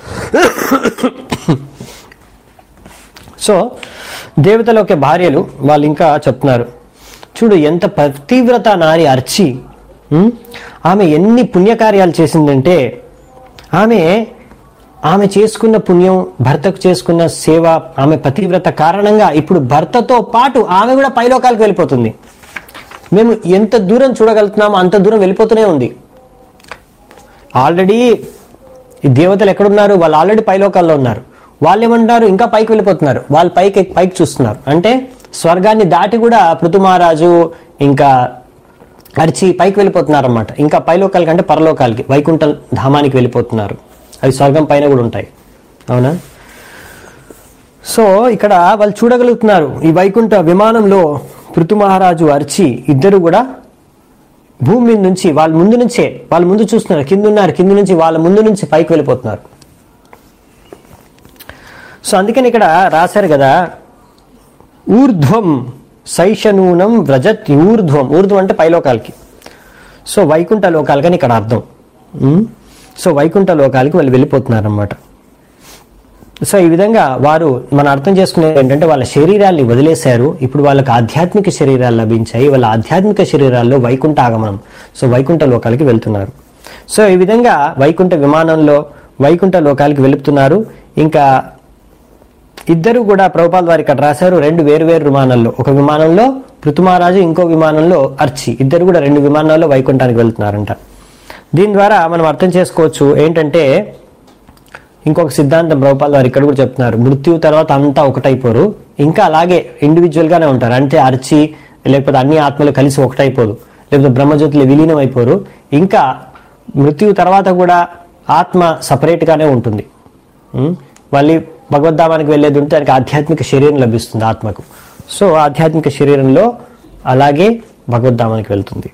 సో దేవతల యొక్క భార్యలు వాళ్ళు ఇంకా చెప్తున్నారు చూడు ఎంత పతివ్రత నారి అర్చి ఉమ్, ఆమె ఎన్ని పుణ్యకార్యాలు చేసిందంటే ఆమె ఆమె చేసుకున్న పుణ్యం భర్తకు చేసుకున్న సేవ ఆమె పతివ్రత కారణంగా ఇప్పుడు భర్తతో పాటు ఆమె కూడా పైలోకాలకు వెళ్ళిపోతుంది మేము ఎంత దూరం చూడగలుగుతున్నామో అంత దూరం వెళ్ళిపోతూనే ఉంది ఆల్రెడీ ఈ దేవతలు ఎక్కడున్నారు వాళ్ళు ఆల్రెడీ పైలోకాల్లో ఉన్నారు వాళ్ళు ఏమంటారు ఇంకా పైకి వెళ్ళిపోతున్నారు వాళ్ళు పైకి పైకి చూస్తున్నారు అంటే స్వర్గాన్ని దాటి కూడా పృథు మహారాజు ఇంకా అరిచి పైకి వెళ్ళిపోతున్నారు అనమాట ఇంకా పైలోకాలకి అంటే పరలోకాలకి వైకుంఠ ధామానికి వెళ్ళిపోతున్నారు అవి స్వర్గం పైన కూడా ఉంటాయి అవునా సో ఇక్కడ వాళ్ళు చూడగలుగుతున్నారు ఈ వైకుంఠ విమానంలో పృథు మహారాజు అర్చి ఇద్దరు కూడా భూమి మీద నుంచి వాళ్ళ ముందు నుంచే వాళ్ళ ముందు చూస్తున్నారు కింద ఉన్నారు కింద నుంచి వాళ్ళ ముందు నుంచి పైకి వెళ్ళిపోతున్నారు సో అందుకని ఇక్కడ రాశారు కదా ఊర్ధ్వం సైషనూనం వ్రజత్ ఊర్ధ్వం ఊర్ధ్వం అంటే పైలోకాలకి సో వైకుంఠ లోకాలకని ఇక్కడ అర్థం ఉమ్? సో వైకుంఠ లోకాలకి వాళ్ళు వెళ్ళిపోతున్నారు అన్నమాట సో ఈ విధంగా వారు మనం అర్థం చేసుకునేది ఏంటంటే వాళ్ళ శరీరాల్ని వదిలేశారు ఇప్పుడు వాళ్ళకి ఆధ్యాత్మిక శరీరాలు లభించాయి వాళ్ళ ఆధ్యాత్మిక శరీరాల్లో వైకుంఠ ఆగమనం సో వైకుంఠ లోకాలకి వెళ్తున్నారు సో ఈ విధంగా వైకుంఠ విమానంలో వైకుంఠ లోకాలకి వెళుతున్నారు ఇంకా ఇద్దరు కూడా ప్రభుపాల్ వారు ఇక్కడ రాశారు రెండు వేరు వేరు విమానాల్లో ఒక విమానంలో పృథుమహారాజు ఇంకో విమానంలో అర్చి ఇద్దరు కూడా రెండు విమానాల్లో వైకుంఠానికి వెళ్తున్నారంట దీని ద్వారా మనం అర్థం చేసుకోవచ్చు ఏంటంటే ఇంకొక సిద్ధాంతం ప్రభుపాల్ వారు ఇక్కడ కూడా చెప్తున్నారు మృత్యు తర్వాత అంతా ఒకటైపోరు ఇంకా అలాగే ఇండివిజువల్ గానే ఉంటారు అంటే అర్చి లేకపోతే అన్ని ఆత్మలు కలిసి ఒకటైపోదు లేకపోతే బ్రహ్మజ్యోతులు విలీనం అయిపోరు ఇంకా మృత్యు తర్వాత కూడా ఆత్మ సపరేట్ గానే ఉంటుంది ఉం? మళ్ళీ భగవద్ధామానికి వెళ్ళేది ఉంటే దానికి ఆధ్యాత్మిక శరీరం లభిస్తుంది ఆత్మకు సో ఆధ్యాత్మిక శరీరంలో అలాగే భగవద్ధామానికి వెళ్తుంది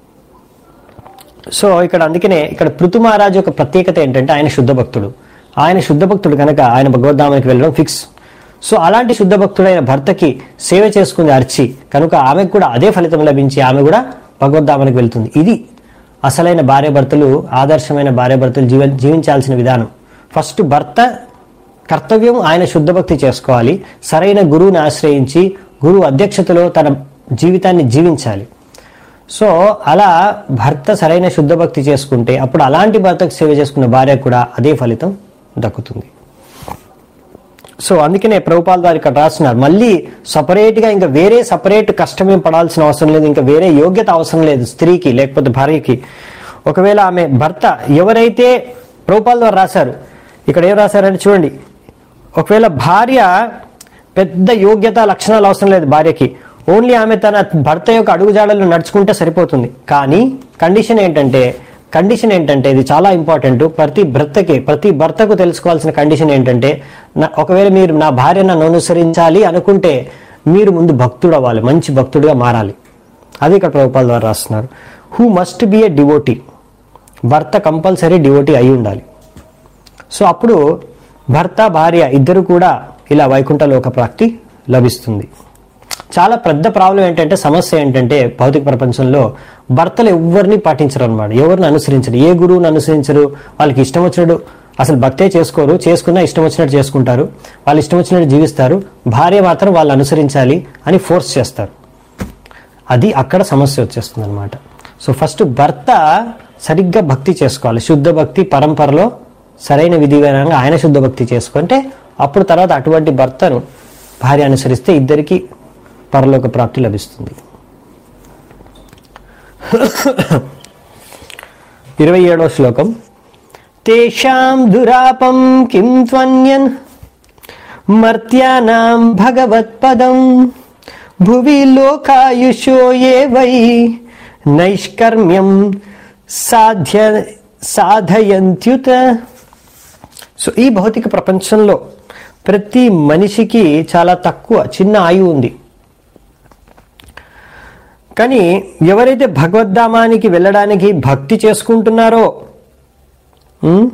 సో ఇక్కడ అందుకనే ఇక్కడ పృథు మహారాజు యొక్క ప్రత్యేకత ఏంటంటే ఆయన శుద్ధ భక్తుడు ఆయన శుద్ధ భక్తుడు కనుక ఆయన భగవద్ధామానికి వెళ్ళడం ఫిక్స్ సో అలాంటి శుద్ధ భక్తుడైన భర్తకి సేవ చేసుకుంది అర్చి కనుక ఆమెకు కూడా అదే ఫలితం లభించి ఆమె కూడా భగవద్ధామానికి వెళ్తుంది ఇది అసలైన భార్యాభర్తలు ఆదర్శమైన భార్యాభర్తలు జీవ జీవించాల్సిన విధానం ఫస్ట్ భర్త కర్తవ్యం ఆయన శుద్ధ భక్తి చేసుకోవాలి సరైన గురువుని ఆశ్రయించి గురువు అధ్యక్షతలో తన జీవితాన్ని జీవించాలి సో అలా భర్త సరైన శుద్ధ భక్తి చేసుకుంటే అప్పుడు అలాంటి భర్తకు సేవ చేసుకున్న భార్య కూడా అదే ఫలితం దక్కుతుంది సో అందుకనే ప్రభుపాల్ గారు ఇక్కడ రాస్తున్నారు మళ్ళీ సపరేట్ గా ఇంకా వేరే సపరేట్ కష్టమేం పడాల్సిన అవసరం లేదు ఇంకా వేరే యోగ్యత అవసరం లేదు స్త్రీకి లేకపోతే భార్యకి ఒకవేళ ఆమె భర్త ఎవరైతే ప్రభుపాల్ వారు రాశారు ఇక్కడ ఏం రాశారంటే చూడండి ఒకవేళ భార్య పెద్ద యోగ్యత లక్షణాలు అవసరం లేదు భార్యకి ఓన్లీ ఆమె తన భర్త యొక్క అడుగుజాడల్లో నడుచుకుంటే సరిపోతుంది కానీ కండిషన్ ఏంటంటే కండిషన్ ఏంటంటే ఇది చాలా ఇంపార్టెంట్ ప్రతి భర్తకి ప్రతి భర్తకు తెలుసుకోవాల్సిన కండిషన్ ఏంటంటే నా- ఒకవేళ మీరు నా భార్య నన్ను అనుసరించాలి అనుకుంటే మీరు ముందు భక్తుడు అవ్వాలి మంచి భక్తుడిగా మారాలి అది ఇక్కడ ప్రభుపాల ద్వారా రాస్తున్నారు who must be a devotee భర్త కంపల్సరీ డివోటీ అయి ఉండాలి సో అప్పుడు భర్త భార్య ఇద్దరు కూడా ఇలా వైకుంఠ లోక ప్రాప్తి లభిస్తుంది చాలా పెద్ద ప్రాబ్లం ఏంటంటే సమస్య ఏంటంటే భౌతిక ప్రపంచంలో భర్తలు ఎవరిని పాటించరు అనమాట ఎవరిని అనుసరించరు ఏ గురువుని అనుసరించరు వాళ్ళకి ఇష్టం వచ్చినట్టు అసలు భక్తే చేసుకోరు చేసుకున్నా ఇష్టం వచ్చినట్టు చేసుకుంటారు వాళ్ళు ఇష్టం వచ్చినట్టు జీవిస్తారు భార్య మాత్రం వాళ్ళు అనుసరించాలి అని ఫోర్స్ చేస్తారు అది అక్కడ సమస్య వచ్చేస్తుంది అనమాట సో ఫస్ట్ భర్త సరిగ్గా భక్తి చేసుకోవాలి శుద్ధ భక్తి పరంపరలో సరైన విధి విధానంగా ఆయన శుద్ధ భక్తి చేసుకుంటే అప్పుడు తర్వాత అటువంటి భర్తను భార్య అనుసరిస్తే ఇద్దరికి పరలోక ప్రాప్తి లభిస్తుంది ఇరవై ఏడవ శ్లోకం తేషాం దురాపం కిం త్వన్యన్ మర్త్యానాం భగవత్పదం భువి లోకాయుషో ఏ వై నైష్కర్మ్యం సాధ్య సాధయంత్యుత సో ఈ భౌతిక ప్రపంచంలో ప్రతి మనిషికి చాలా తక్కువ చిన్న ఆయువు ఉంది కానీ ఎవరైతే భగవద్ధామానికి వెళ్ళడానికి భక్తి చేసుకుంటున్నారో ఉమ్,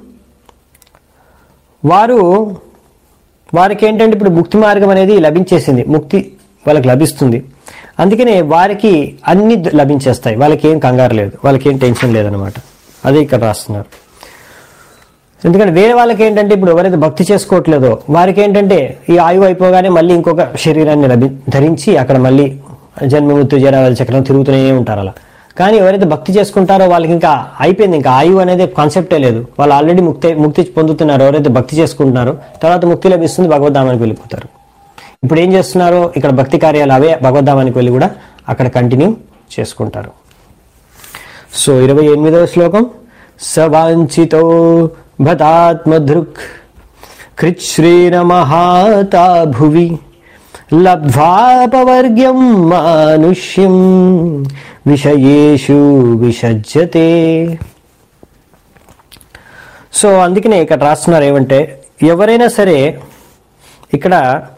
వారు వారికి ఏంటంటే ఇప్పుడు ముక్తి మార్గం అనేది లభించేసింది ముక్తి వాళ్ళకి లభిస్తుంది అందుకనే వారికి అన్ని ద- లభించేస్తాయి వాళ్ళకి ఏం కంగారు లేదు వాళ్ళకి ఏం టెన్షన్ లేదనమాట అదే ఇక్కడ రాస్తున్నారు ఎందుకంటే వేరే వాళ్ళకి ఏంటంటే ఇప్పుడు ఎవరైతే భక్తి చేసుకోవట్లేదో వారికి ఏంటంటే ఈ ఆయువు అయిపోగానే మళ్ళీ ఇంకొక శరీరాన్ని లభి ధరించి అక్కడ మళ్ళీ జన్మ మృత్యు జరాల చక్రం తిరుగుతూనే ఉంటారు అలా కానీ ఎవరైతే భక్తి చేసుకుంటారో వాళ్ళకి ఇంకా అయిపోయింది ఇంకా ఆయువు అనేది కాన్సెప్టే లేదు వాళ్ళు ఆల్రెడీ ముక్తి ముక్తి పొందుతున్నారు ఎవరైతే భక్తి చేసుకుంటున్నారో తర్వాత ముక్తి లభిస్తుంది భగవద్ధామానికి వెళ్ళిపోతారు ఇప్పుడు ఏం చేస్తున్నారో ఇక్కడ భక్తి కార్యాలు అవే భగవద్ధామానికి వెళ్ళి కూడా అక్కడ కంటిన్యూ చేసుకుంటారు సో ఇరవై ఎనిమిదవ శ్లోకం సవాంఛితో భతాత్మధృక్ కృచ్శ్రీణ మహాతా భువి లబ్ధ్వాపవర్గ్యం మానుష్యం విషయేషు విసజ్జతే సో అందుకనే ఇక్కడ రాస్తున్నారు ఏమంటే ఎవరైనా సరే ఇక్కడ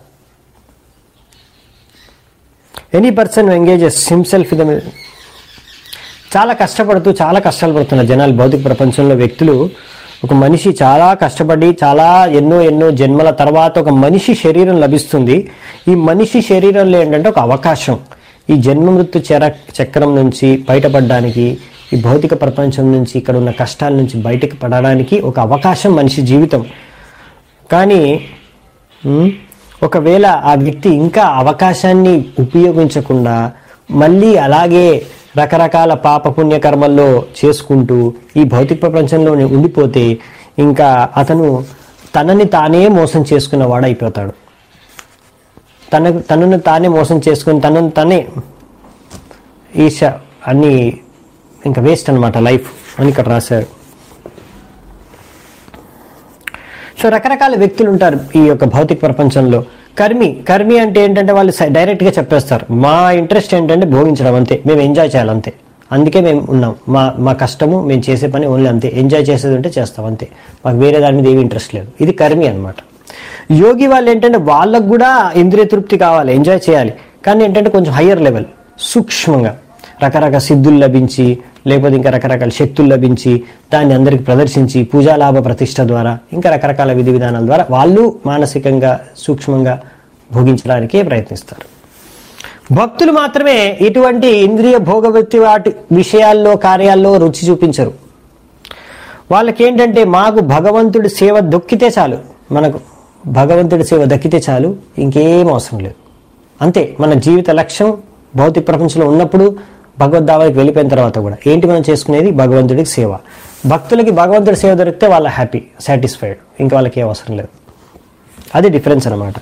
any person engages himself in చాలా కష్టపడుతూ చాలా కష్టాలు పడుతున్నారు జనాలు భౌతిక ప్రపంచంలో వ్యక్తులు ఒక మనిషి చాలా కష్టపడి చాలా ఎన్నో ఎన్నో జన్మల తర్వాత ఒక మనిషి శరీరం లభిస్తుంది ఈ మనిషి శరీరంలో ఏంటంటే ఒక అవకాశం ఈ జన్మ మృత్యు చెర చక్రం నుంచి బయటపడడానికి ఈ భౌతిక ప్రపంచం నుంచి ఇక్కడ ఉన్న కష్టాల నుంచి బయటకు పడడానికి ఒక అవకాశం మనిషి జీవితం కానీ ఉమ్, ఒకవేళ ఆ వ్యక్తి ఇంకా అవకాశాన్ని ఉపయోగించకుండా మళ్ళీ అలాగే రకరకాల పాప పుణ్య కర్మల్లో చేసుకుంటూ ఈ భౌతిక ప్రపంచంలోనే ఉండిపోతే ఇంకా అతను తనని తానే మోసం చేసుకున్న వాడు అయిపోతాడు తన తనను తానే మోసం చేసుకుని తనను తనే ఈశ అన్ని ఇంకా వేస్ట్ అన్నమాట లైఫ్ అని ఇక్కడ రాశారు సో రకరకాల వ్యక్తులు ఉంటారు ఈ యొక్క భౌతిక ప్రపంచంలో కర్మి కర్మి అంటే ఏంటంటే వాళ్ళు సై- డైరెక్ట్గా చెప్పేస్తారు మా ఇంట్రెస్ట్ ఏంటంటే భోగించడం అంతే మేము ఎంజాయ్ చేయాలి అంతే అందుకే మేము ఉన్నాం మా మా కష్టము మేము చేసే పని ఓన్లీ అంతే ఎంజాయ్ చేసేది ఉంటే చేస్తాం అంతే మాకు వేరే దాని మీద ఏమి ఇంట్రెస్ట్ లేదు ఇది కర్మి అన్నమాట యోగి వాళ్ళు ఏంటంటే వాళ్ళకు కూడా ఇంద్రియ తృప్తి కావాలి ఎంజాయ్ చేయాలి కానీ ఏంటంటే కొంచెం హయ్యర్ లెవెల్ సూక్ష్మంగా రకరకాల సిద్ధులు లభించి లేకపోతే ఇంకా రకరకాల శక్తులు లభించి దాన్ని అందరికి ప్రదర్శించి పూజా లాభ ప్రతిష్ట ద్వారా ఇంకా రకరకాల విధి విధానాల ద్వారా వాళ్ళు మానసికంగా సూక్ష్మంగా భోగించడానికే ప్రయత్నిస్తారు భక్తులు మాత్రమే ఇటువంటి ఇంద్రియ భోగవృత్తి వాటి విషయాల్లో కార్యాల్లో రుచి చూపించరు వాళ్ళకేంటంటే మాకు భగవంతుడి సేవ దొక్కితే చాలు మనకు భగవంతుడి సేవ దక్కితే చాలు ఇంకేం అవసరం లేదు అంతే మన జీవిత లక్ష్యం భౌతిక ప్రపంచంలో ఉన్నప్పుడు భగవద్ధావానికి వెళ్ళిపోయిన తర్వాత కూడా ఏంటి మనం చేసుకునేది భగవంతుడికి సేవ భక్తులకి భగవంతుడి సేవ దొరికితే వాళ్ళ హ్యాపీ సాటిస్ఫైడ్ ఇంకా వాళ్ళకి ఏ అవసరం లేదు అది డిఫరెన్స్ అన్నమాట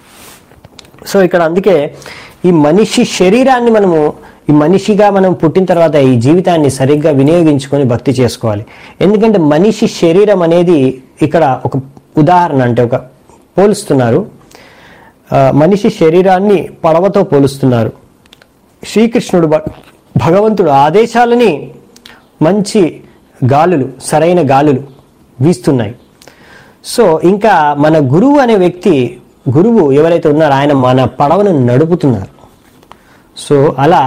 సో ఇక్కడ అందుకే ఈ మనిషి శరీరాన్ని మనము ఈ మనిషిగా మనం పుట్టిన తర్వాత ఈ జీవితాన్ని సరిగ్గా వినియోగించుకొని భక్తి చేసుకోవాలి ఎందుకంటే మనిషి శరీరం అనేది ఇక్కడ ఒక ఉదాహరణ అంటే ఒక పోలుస్తున్నారు ఆ, మనిషి శరీరాన్ని పడవతో పోలుస్తున్నారు శ్రీకృష్ణుడు భ- భగవంతుడు ఆదేశాలని మంచి గాలులు సరైన గాలులు వీస్తున్నాయి సో ఇంకా మన గురువు అనే వ్యక్తి గురువు ఎవరైతే ఉన్నారో ఆయన మన పడవను నడుపుతున్నారు సో అలా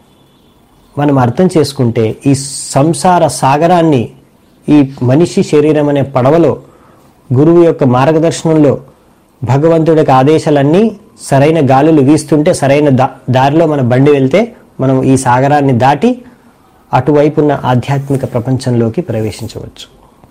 మనం అర్థం చేసుకుంటే ఈ సంసార సాగరాన్ని ఈ మనిషి శరీరం అనే పడవలో గురువు యొక్క మార్గదర్శనంలో భగవంతుడి యొక్క ఆదేశాలన్నీ సరైన గాలులు వీస్తుంటే సరైన దా దారిలో మన బండి వెళ్తే మనం ఈ సాగరాన్ని దాటి అటువైపు ఉన్న ఆధ్యాత్మిక ప్రపంచంలోకి ప్రవేశించవచ్చు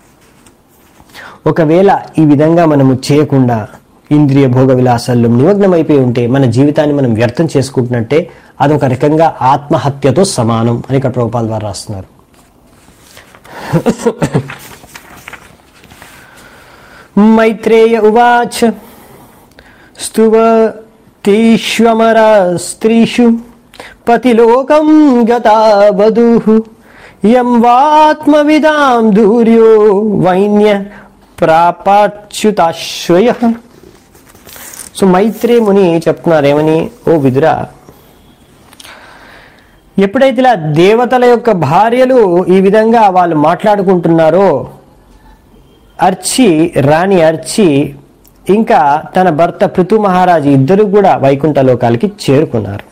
ఒకవేళ ఈ విధంగా మనము చేయకుండా ఇంద్రియ భోగ విలాసాల్లో నిమగ్నమైపోయి ఉంటే మన జీవితాన్ని మనం వ్యర్థం చేసుకుంటున్నట్టే అదొక రకంగా ఆత్మహత్యతో సమానం అని ఇక్కడ ప్రభుపాల ద్వారా రాస్తున్నారు మైత్రేయ ఉవాచ స్తువతీష్వమర స్త్రీషు పతిలోకం గతా వధూః యం వాత్మవిదాం దూర్యో వైన్య ప్రాపాచ్యుతాశ్వయ సో మైత్రే ముని చెప్తున్నారు ఏమని ఓ విదురా ఎప్పుడైతే ఇలా దేవతల యొక్క భార్యలు ఈ విధంగా వాళ్ళు మాట్లాడుకుంటున్నారో అర్చి రాణి అర్చి ఇంకా తన భర్త పృథు మహారాజు ఇద్దరు కూడా వైకుంఠ లోకాలకి చేరుకున్నారు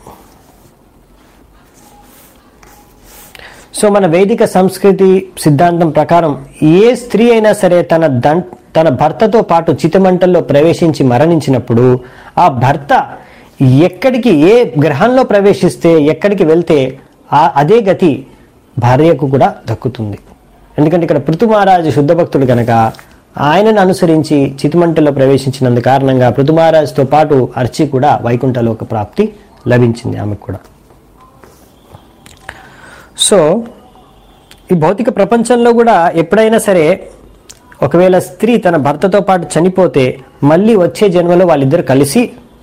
సో మన వేదిక సంస్కృతి సిద్ధాంతం ప్రకారం ఏ స్త్రీ అయినా సరే తన దం తన భర్తతో పాటు చితమంటల్లో ప్రవేశించి మరణించినప్పుడు ఆ భర్త ఎక్కడికి ఏ గ్రహంలో ప్రవేశిస్తే ఎక్కడికి వెళ్తే ఆ అదే గతి భార్యకు కూడా దక్కుతుంది ఎందుకంటే ఇక్కడ పృథు మహారాజు శుద్ధ భక్తుడు కనుక ఆయనను అనుసరించి చితిమంటలో ప్రవేశించినందు కారణంగా పృథు మహారాజుతో పాటు అర్చి కూడా వైకుంఠలోక ప్రాప్తి లభించింది ఆమెకు కూడా సో ఈ భౌతిక ప్రపంచంలో కూడా ఎప్పుడైనా సరే ఒకవేళ స్త్రీ తన భర్తతో పాటు చనిపోతే మళ్ళీ వచ్చే జన్మలో వాళ్ళిద్దరు కలిసి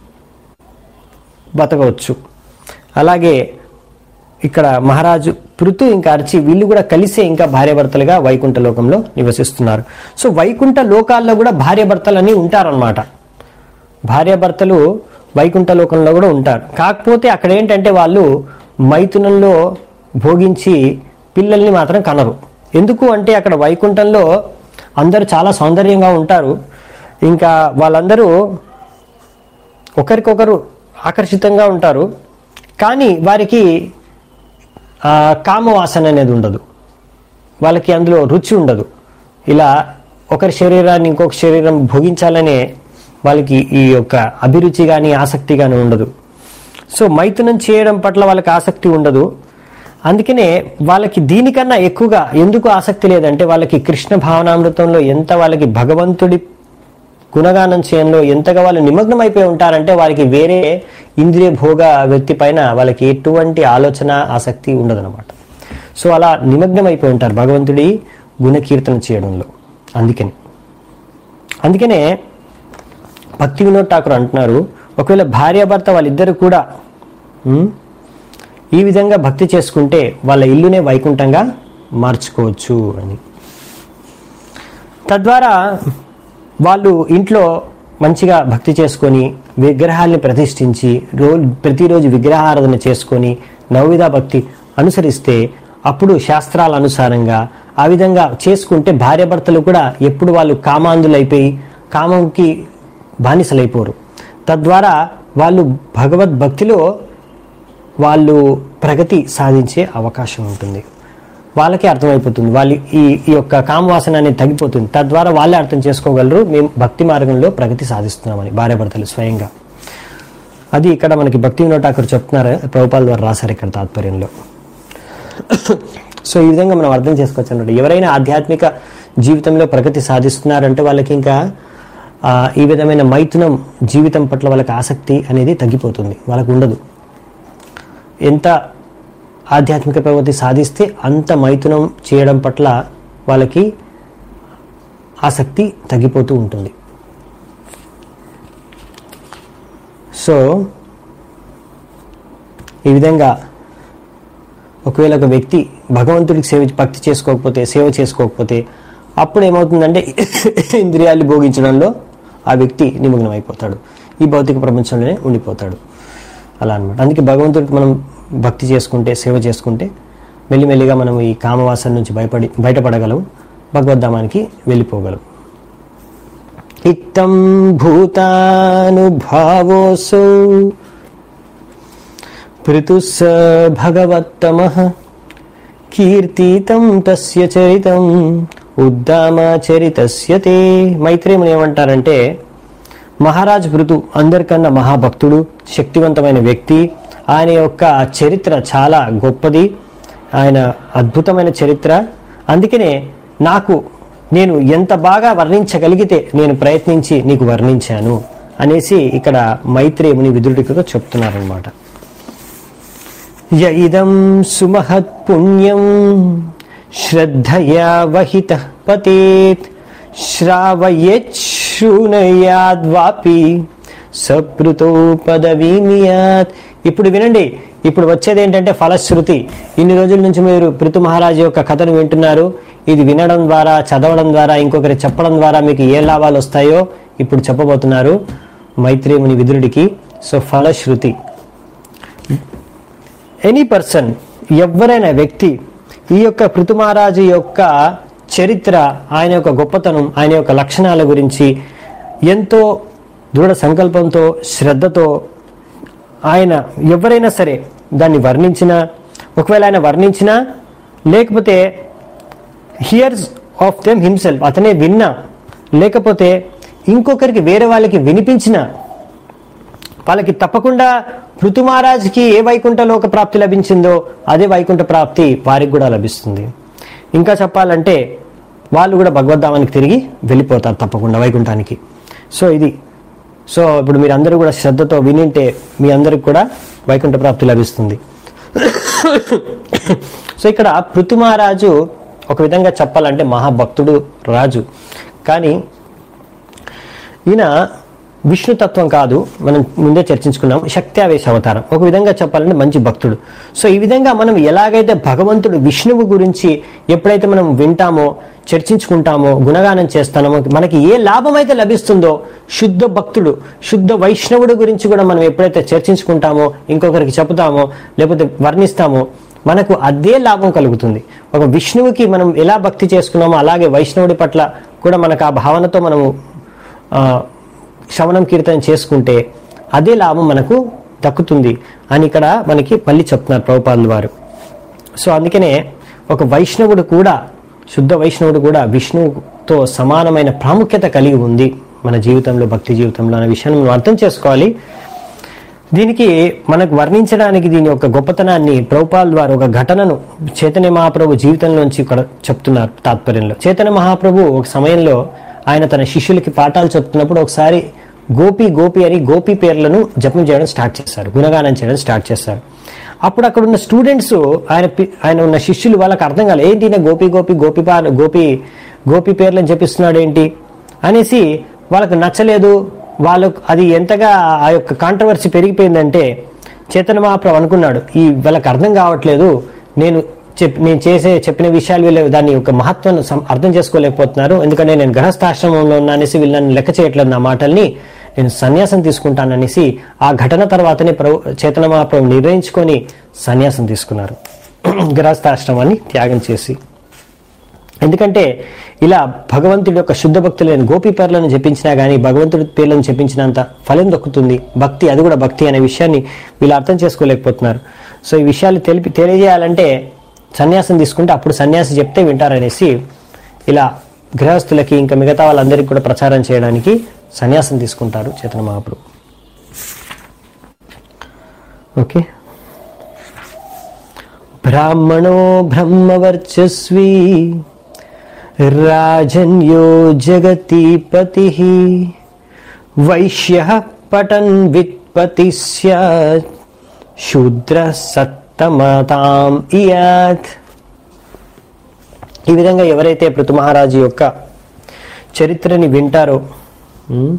బతకవచ్చు అలాగే ఇక్కడ మహారాజు పృథు ఇంకా అర్చి వీళ్ళు కూడా కలిసే ఇంకా భార్యాభర్తలుగా వైకుంఠ లోకంలో నివసిస్తున్నారు సో వైకుంఠ లోకాల్లో కూడా భార్యాభర్తలని ఉంటారన్నమాట భార్యాభర్తలు వైకుంఠ లోకంలో కూడా ఉంటారు కాకపోతే అక్కడ ఏంటంటే వాళ్ళు మైథునంలో భోగించి పిల్లల్ని మాత్రం కనరు ఎందుకు అంటే అక్కడ వైకుంఠంలో అందరూ చాలా సౌందర్యంగా ఉంటారు ఇంకా వాళ్ళందరూ ఒకరికొకరు ఆకర్షితంగా ఉంటారు కానీ వారికి ఆ, కామవాసన అనేది ఉండదు వాళ్ళకి అందులో రుచి ఉండదు ఇలా ఒకరి శరీరాన్ని ఇంకొక శరీరం భోగించాలనే వాళ్ళకి ఈ యొక్క అభిరుచి కానీ ఆసక్తి కానీ ఉండదు సో మైథునం చేయడం పట్ల వాళ్ళకి ఆసక్తి ఉండదు అందుకనే వాళ్ళకి దీనికన్నా ఎక్కువగా ఎందుకు ఆసక్తి లేదంటే వాళ్ళకి కృష్ణ భావనామృతంలో ఎంత వాళ్ళకి భగవంతుడి గుణగానం చేయడంలో ఎంతగా వాళ్ళు నిమగ్నం అయిపోయి ఉంటారంటే వారికి వేరే ఇంద్రియ భోగ వ్యక్తి పైన వాళ్ళకి ఎటువంటి ఆలోచన ఆసక్తి ఉండదన్నమాట సో అలా నిమగ్నం అయిపోయి ఉంటారు భగవంతుడి గుణకీర్తన చేయడంలో అందుకని అందుకనే భక్తి వినోద్ ఠాకూర్ అంటున్నారు ఒకవేళ భార్యాభర్త వాళ్ళిద్దరు కూడా ఉమ్, ఈ విధంగా భక్తి చేసుకుంటే వాళ్ళ ఇల్లునే వైకుంఠంగా మార్చుకోవచ్చు అని తద్వారా వాళ్ళు ఇంట్లో మంచిగా భక్తి చేసుకొని విగ్రహాల్ని ప్రతిష్ఠించి రోజు ప్రతిరోజు విగ్రహారాధన చేసుకొని నవవిధ భక్తి అనుసరిస్తే అప్పుడు శాస్త్రాల అనుసారంగా ఆ విధంగా చేసుకుంటే భార్యాభర్తలు కూడా ఎప్పుడు వాళ్ళు కామాంధులైపోయి కామంకి బానిసలైపోరు తద్వారా వాళ్ళు భగవద్భక్తిలో వాళ్ళు ప్రగతి సాధించే అవకాశం ఉంటుంది వాళ్ళకే అర్థమైపోతుంది వాళ్ళ ఈ ఈ యొక్క కామవాసన అనేది తగ్గిపోతుంది తద్వారా వాళ్ళే అర్థం చేసుకోగలరు మేము భక్తి మార్గంలో ప్రగతి సాధిస్తున్నామని భార్యాభర్తలు స్వయంగా అది ఇక్కడ మనకి భక్తి వినోద్ ఠాకూర్ చెప్తున్నారు ప్రభుపాల ద్వారా రాశారు ఇక్కడ తాత్పర్యంలో సో ఈ విధంగా మనం అర్థం చేసుకోవచ్చు అన్నమాట ఎవరైనా ఆధ్యాత్మిక జీవితంలో ప్రగతి సాధిస్తున్నారంటే వాళ్ళకి ఇంకా ఆ, ఈ విధమైన మైథునం జీవితం పట్ల వాళ్ళకి ఆసక్తి అనేది తగ్గిపోతుంది వాళ్ళకు ఉండదు ఎంత ఆధ్యాత్మిక ప్రగతి సాధిస్తే అంత మైథునం చేయడం పట్ల వాళ్ళకి ఆసక్తి తగ్గిపోతూ ఉంటుంది సో ఈ విధంగా ఒకవేళ ఒక వ్యక్తి భగవంతుడికి సేవ భక్తి చేసుకోకపోతే సేవ చేసుకోకపోతే అప్పుడు ఏమవుతుందంటే ఇంద్రియాలు భోగించడంలో ఆ వ్యక్తి నిమగ్నం అయిపోతాడు ఈ భౌతిక ప్రపంచంలోనే ఉండిపోతాడు అలా అనమాట అందుకే భగవంతుడికి మనం భక్తి చేసుకుంటే సేవ చేసుకుంటే మెల్లిమెల్లిగా మనం ఈ కామవాసన నుంచి భయపడి బయటపడగలం భగవద్ధామానికి వెళ్ళిపోగలం ఇత్తం భూతానుభావోసౌ పృతుస్స భగవత్తమ కీర్తితం తస్య చరితం ఉద్దామ చరితస్య తే మైత్రేయుని ఏమంటారంటే మహారాజ్ పృతు అందరికన్నా మహాభక్తుడు శక్తివంతమైన వ్యక్తి ఆయన యొక్క చరిత్ర చాలా గొప్పది ఆయన అద్భుతమైన చరిత్ర అందుకనే నాకు నేను ఎంత బాగా వర్ణించగలిగితే నేను ప్రయత్నించి నీకు వర్ణించాను అనేసి ఇక్కడ మైత్రేయుని విదురుడికి చెప్తున్నారనమాట య ఇదం సుమహత్ పుణ్యం శ్రద్ధయా వహిత పతేత్ శ్రావయశృణయాద్వాపి సపృతో పదవీమియాత్ ఇప్పుడు వినండి ఇప్పుడు వచ్చేది ఏంటంటే ఫలశ్రుతి ఇన్ని రోజుల నుంచి మీరు పృథు మహారాజు యొక్క కథను వింటున్నారు ఇది వినడం ద్వారా చదవడం ద్వారా ఇంకొకరి చెప్పడం ద్వారా మీకు ఏ లాభాలు వస్తాయో ఇప్పుడు చెప్పబోతున్నారు మైత్రేయుని విదురుడికి సో ఫలశ్రుతి ఎనీ పర్సన్ ఎవరైనా వ్యక్తి ఈ యొక్క పృథుమహారాజు యొక్క చరిత్ర ఆయన యొక్క గొప్పతనం ఆయన యొక్క లక్షణాల గురించి ఎంతో దృఢ సంకల్పంతో శ్రద్ధతో ఆయన ఎవరైనా సరే దాన్ని వర్ణించినా ఒకవేళ ఆయన వర్ణించినా లేకపోతే హియర్స్ ఆఫ్ దెమ్ హిమ్సెల్ఫ్ అతనే విన్నా లేకపోతే ఇంకొకరికి వేరే వాళ్ళకి వినిపించినా వాళ్ళకి తప్పకుండా పృథు మహారాజ్కి ఏ వైకుంఠ లోక ప్రాప్తి లభించిందో అదే వైకుంఠ ప్రాప్తి వారికి కూడా లభిస్తుంది ఇంకా చెప్పాలంటే వాళ్ళు కూడా భగవద్ధామానికి తిరిగి వెళ్ళిపోతారు తప్పకుండా వైకుంఠానికి సో ఇది సో ఇప్పుడు మీరు అందరూ కూడా శ్రద్ధతో వినింటే మీ అందరికి కూడా వైకుంఠ ప్రాప్తి లభిస్తుంది సో ఇక్కడ పృథు మహారాజు ఒక విధంగా చెప్పాలంటే మహాభక్తుడు రాజు కానీ ఈయన విష్ణుతత్వం కాదు మనం ముందే చర్చించుకున్నాం శక్తి ఆవేశ అవతారం ఒక విధంగా చెప్పాలంటే మంచి భక్తుడు సో ఈ విధంగా మనం ఎలాగైతే భగవంతుడు విష్ణువు గురించి ఎప్పుడైతే మనం వింటామో చర్చించుకుంటామో గుణగానం చేస్తామో మనకి ఏ లాభం అయితే లభిస్తుందో శుద్ధ భక్తుడు శుద్ధ వైష్ణవుడు గురించి కూడా మనం ఎప్పుడైతే చర్చించుకుంటామో ఇంకొకరికి చెబుతామో లేకపోతే వర్ణిస్తామో మనకు అదే లాభం కలుగుతుంది ఒక విష్ణువుకి మనం ఎలా భక్తి చేసుకున్నామో అలాగే వైష్ణవుడి పట్ల కూడా మనకు ఆ భావనతో మనము ఆ, శ్రవణం కీర్తన చేసుకుంటే అదే లాభం మనకు దక్కుతుంది అని ఇక్కడ మనకి మళ్ళీ చెప్తున్నారు ప్రభుపాదుల వారు సో అందుకనే ఒక వైష్ణవుడు కూడా శుద్ధ వైష్ణవుడు కూడా విష్ణువుతో సమానమైన ప్రాముఖ్యత కలిగి ఉంది మన జీవితంలో భక్తి జీవితంలో అనే విషయాన్ని మనం అర్థం చేసుకోవాలి దీనికి మనకు వర్ణించడానికి దీని యొక్క గొప్పతనాన్ని ప్రభుపాల్ వారు ఒక ఘటనను చైతన్య మహాప్రభు జీవితంలోంచి ఇక్కడ చెప్తున్నారు తాత్పర్యంలో చైతన్య మహాప్రభు ఒక సమయంలో ఆయన తన శిష్యులకి పాఠాలు చెప్తున్నప్పుడు ఒకసారి గోపి గోపి అని గోపి పేర్లను జపం చేయడం స్టార్ట్ చేస్తారు గుణగానం చేయడం స్టార్ట్ చేస్తారు అప్పుడు అక్కడ ఉన్న స్టూడెంట్స్ ఆయన పి- ఆయన ఉన్న శిష్యులు వాళ్ళకి అర్థం కాలేదు ఏంటి ఈయన గోపి గోపి గోపి పా గోపి గోపి పేర్లను జపిస్తున్నాడు ఏంటి అనేసి వాళ్ళకు నచ్చలేదు వాళ్ళకు అది ఎంతగా ఆ యొక్క కాంట్రవర్సీ పెరిగిపోయిందంటే చైతన్య మహాప్రభు అనుకున్నాడు ఈ వాళ్ళకి అర్థం కావట్లేదు నేను చెప్ నేను చేసే చెప్పిన విషయాలు వీళ్ళు దాని యొక్క మహత్వం సం- అర్థం చేసుకోలేకపోతున్నారు ఎందుకంటే నేను గృహస్థాశ్రమంలో ఉన్నా అనేసి వీళ్ళు నన్ను లెక్క చేయట్లేదు నా మాటల్ని నేను సన్యాసం తీసుకుంటాననేసి ఆ ఘటన తర్వాతనే ప్రభు చైతన్య మహాప్రభు నిర్ణయించుకొని సన్యాసం తీసుకున్నారు గృహస్థాశ్రమాన్ని త్యాగం చేసి ఎందుకంటే ఇలా భగవంతుడి యొక్క శుద్ధ భక్తులైన గోపి పేర్లను జపించినా కానీ భగవంతుడి పేర్లను జపించినంత ఫలం దక్కుతుంది భక్తి అది కూడా భక్తి అనే విషయాన్ని వీళ్ళు అర్థం చేసుకోలేకపోతున్నారు సో ఈ విషయాలు తెలిపి తెలియజేయాలంటే సన్యాసం తీసుకుంటే అప్పుడు సన్యాసి చెప్తే వింటారనేసి ఇలా గృహస్థులకి ఇంకా మిగతా వాళ్ళందరికీ కూడా ప్రచారం చేయడానికి సన్యాసం తీసుకుంటారు చేతన మహాప్రభు ఓకే బ్రాహ్మణో బ్రహ్మవర్చస్వీ రాజన్యో జగతీపతి వైశ్య పటన్ విత్పతి స్యాత్ శూద్ర సత్తమతాం ఇయాత్ ఈ విధంగా ఎవరైతే పృథు మహారాజు యొక్క చరిత్రని వింటారో ఉమ్,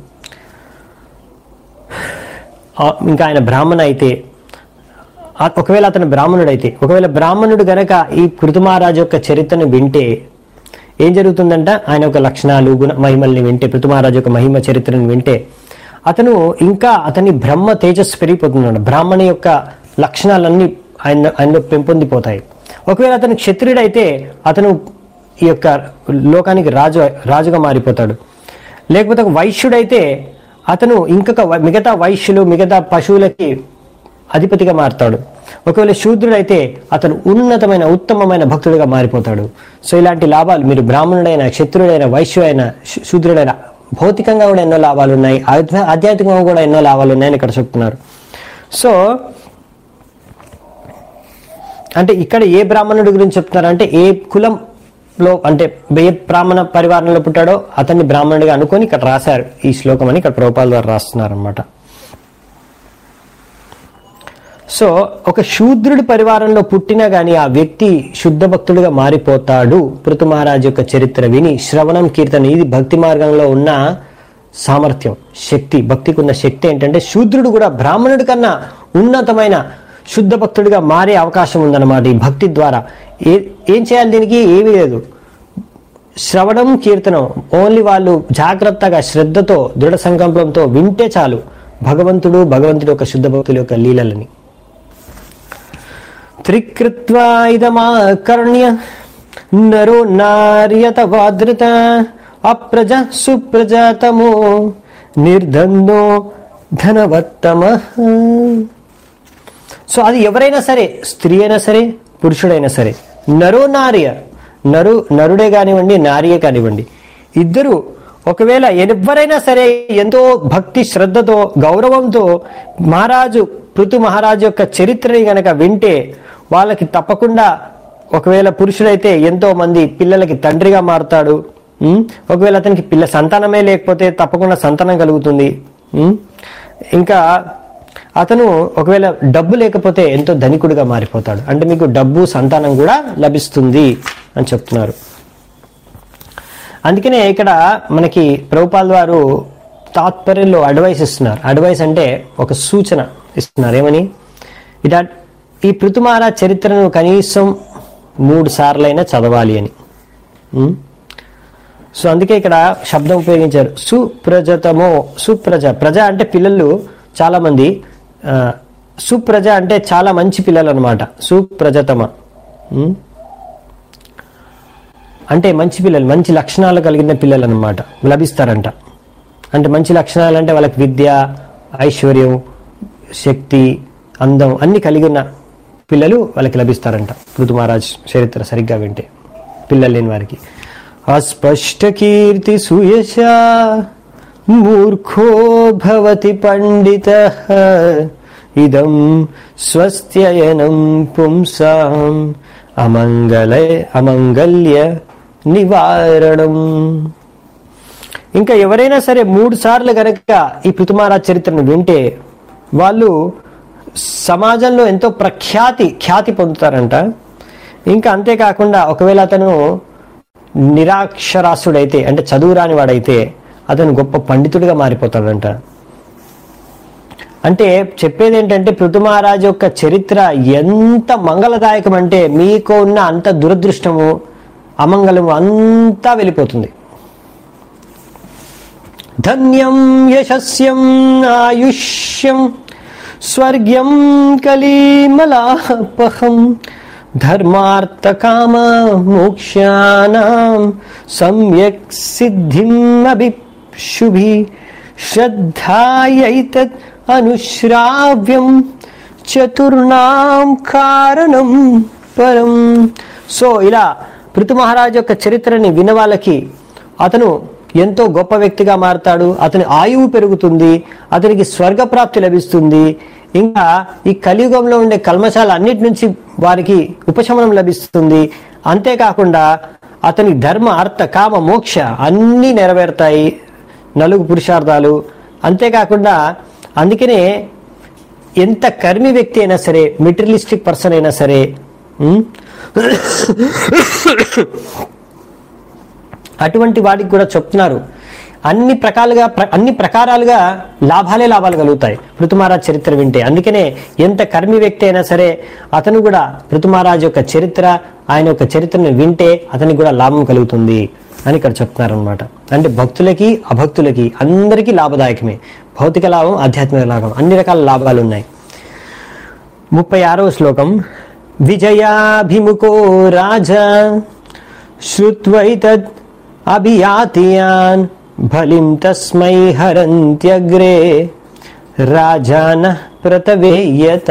ఆ, ఇంకా ఆయన బ్రాహ్మణ అయితే ఆ- ఒకవేళ అతను బ్రాహ్మణుడు అయితే ఒకవేళ బ్రాహ్మణుడు గనక ఈ పృథుమహారాజు యొక్క చరిత్రను వింటే ఏం జరుగుతుందంట ఆయన యొక్క లక్షణాలు గుణ మహిమల్ని వింటే పృథుమహారాజు యొక్క మహిమ చరిత్రను వింటే అతను ఇంకా అతని బ్రహ్మ తేజస్సు పెరిగిపోతున్నాడు బ్రాహ్మణి యొక్క లక్షణాలన్నీ ఆయన ఆయనలో పెంపొందిపోతాయి ఒకవేళ అతను క్షత్రియుడైతే అతను ఈ యొక్క లోకానికి రాజు రాజుగా మారిపోతాడు లేకపోతే ఒక వైశ్యుడైతే అతను ఇంకొక వ- మిగతా వైశ్యులు మిగతా పశువులకి అధిపతిగా మారుతాడు ఒకవేళ శూద్రుడైతే అతను ఉన్నతమైన ఉత్తమమైన భక్తుడిగా మారిపోతాడు సో ఇలాంటి లాభాలు మీరు బ్రాహ్మణుడైన క్షత్రుడైన వైశ్యుడైన శూ- శూద్రుడైన భౌతికంగా కూడా ఎన్నో లాభాలు ఉన్నాయి ఆధ్యా- ఆధ్యాత్మికంగా కూడా ఎన్నో లాభాలు ఉన్నాయని ఇక్కడ చెప్తున్నారు సో అంటే ఇక్కడ ఏ బ్రాహ్మణుడి గురించి చెప్తున్నారంటే ఏ కులంలో అంటే ఏ బ్రాహ్మణ పరివారంలో పుట్టాడో అతన్ని బ్రాహ్మణుడిగా అనుకొని ఇక్కడ రాశారు ఈ శ్లోకం అని ఇక్కడ ప్రభుపాల ద్వారా రాస్తున్నారు అనమాట సో ఒక శూద్రుడి పరివారంలో పుట్టినా గాని ఆ వ్యక్తి శుద్ధ భక్తుడిగా మారిపోతాడు పృథు మహారాజు యొక్క చరిత్ర విని శ్రవణం కీర్తన ఇది భక్తి మార్గంలో ఉన్న సామర్థ్యం శక్తి భక్తికి ఉన్న శక్తి ఏంటంటే శూద్రుడు కూడా బ్రాహ్మణుడి కన్నా ఉన్నతమైన శుద్ధ భక్తుడిగా మారే అవకాశం ఉందన్నమాట ఈ భక్తి ద్వారా ఏ ఏం చేయాలి దీనికి ఏమీ లేదు శ్రవణం కీర్తనం ఓన్లీ వాళ్ళు జాగ్రత్తగా శ్రద్ధతో దృఢ సంకల్పంతో వింటే చాలు భగవంతుడు భగవంతుడి యొక్క శుద్ధ భక్తుల యొక్క లీలలని త్రికృత్వా ఇదమాకర్ణ్య నరో నార్యత వాదృత అప్రజ సుప్రజాతమో నిర్ధందో ధనవత్తమ సో అది ఎవరైనా సరే స్త్రీ అయినా సరే పురుషుడైనా సరే నరో నార్య నరు నరుడే కానివ్వండి నారియే కానివ్వండి ఇద్దరు ఒకవేళ ఎవరైనా సరే ఎంతో భక్తి శ్రద్ధతో గౌరవంతో మహారాజు పృథు మహారాజు యొక్క చరిత్రని గనక వింటే వాళ్ళకి తప్పకుండా ఒకవేళ పురుషుడైతే ఎంతో మంది పిల్లలకి తండ్రిగా మారుతాడు ఉమ్, ఒకవేళ అతనికి పిల్ల సంతానమే లేకపోతే తప్పకుండా సంతానం కలుగుతుంది ఉమ్, ఇంకా అతను ఒకవేళ డబ్బు లేకపోతే ఎంతో ధనికుడిగా మారిపోతాడు అంటే మీకు డబ్బు సంతానం కూడా లభిస్తుంది అని చెప్తున్నారు అందుకనే ఇక్కడ మనకి ప్రభుపాల్ వారు తాత్పర్యంలో అడ్వైస్ ఇస్తున్నారు అడ్వైస్ అంటే ఒక సూచన ఇస్తున్నారు ఏమని ఇట ఈ పృథుమార చరిత్రను కనీసం మూడు సార్లైనా చదవాలి అని ఉం? సో అందుకే ఇక్కడ శబ్దం ఉపయోగించారు సుప్రజతమో సుప్రజ ప్రజ అంటే పిల్లలు చాలా మంది ఆ, సుప్రజ అంటే చాలా మంచి పిల్లలు అనమాట సుప్రజతమ ఉం? అంటే మంచి పిల్లలు మంచి లక్షణాలు కలిగిన పిల్లలు అనమాట లభిస్తారంట అంటే మంచి లక్షణాలు అంటే వాళ్ళకి విద్య ఐశ్వర్యం శక్తి అందం అన్ని కలిగిన పిల్లలు వాళ్ళకి లభిస్తారంట పృథు మహారాజ్ చరిత్ర సరిగ్గా వింటే పిల్లలు లేని వారికి అస్పష్ట కీర్తి సుయశ మూర్ఖో భవతి పండిత ఇదం స్వస్త్యయనం పుంసాం అమంగళ అమంగళ్య నివారణం ఇంకా ఎవరైనా సరే మూడు సార్లు గనక ఈ పృథుమహారాజ్ చరిత్రను వింటే వాళ్ళు సమాజంలో ఎంతో ప్రఖ్యాతి ఖ్యాతి పొందుతారంట ఇంకా అంతేకాకుండా ఒకవేళ అతను నిరాక్షరాస్యుడైతే అంటే చదువు రాని వాడైతే అతను గొప్ప పండితుడిగా మారిపోతాడంట అంటే చెప్పేది ఏంటంటే పృథు మహారాజు యొక్క చరిత్ర ఎంత మంగళదాయకం అంటే మీకు ఉన్న అంత దురదృష్టము అమంగళము అంతా వెళ్ళిపోతుంది ధన్యం యశస్యం ఆయుష్యం స్వర్గ్యం కలీమలాపహం ధర్మార్థకామ మోక్షానాం సమ్యక్ సిద్ధిం అభిశుభి శ్రద్ధాయైతత్ అనుశ్రావ్యం చతుర్ణాం కారణం పరం సో ఇలా పృథు మహారాజు యొక్క చరిత్రని వినవాళ్ళకి అతను ఎంతో గొప్ప వ్యక్తిగా మారతాడు అతని ఆయువు పెరుగుతుంది అతనికి స్వర్గప్రాప్తి లభిస్తుంది ఇంకా ఈ కలియుగంలో ఉండే కల్మశాల అన్నిటి నుంచి వారికి ఉపశమనం లభిస్తుంది అంతేకాకుండా అతని ధర్మ అర్థ కామ మోక్ష అన్నీ నెరవేరుతాయి నలుగు పురుషార్థాలు అంతేకాకుండా అందుకనే ఎంత కర్మి వ్యక్తి అయినా సరే మెటీరియలిస్టిక్ పర్సన్ అయినా సరే ఉమ్, అటువంటి వాడికి కూడా చెప్తున్నారు అన్ని ప్రకాలుగా ప్ర- అన్ని ప్రకారాలుగా లాభాలే లాభాలు కలుగుతాయి పృథుమహారాజ్ చరిత్ర వింటే అందుకనే ఎంత కర్మి వ్యక్తి అయినా సరే అతను కూడా పృథుమహారాజ్ యొక్క చరిత్ర ఆయన యొక్క చరిత్రను వింటే అతనికి కూడా లాభం కలుగుతుంది అని ఇక్కడ చెప్తున్నారు అనమాట అంటే భక్తులకి అభక్తులకి అందరికీ లాభదాయకమే భౌతిక లాభం ఆధ్యాత్మిక లాభం అన్ని రకాల లాభాలు ఉన్నాయి ముప్పై ఆరవ శ్లోకం విజయాభిముఖో రాజా శ్రుత్వైతద్ అభియాతియాన్ బలిం తస్మై హరంత్యగ్రే రాజాన ప్రతవేయత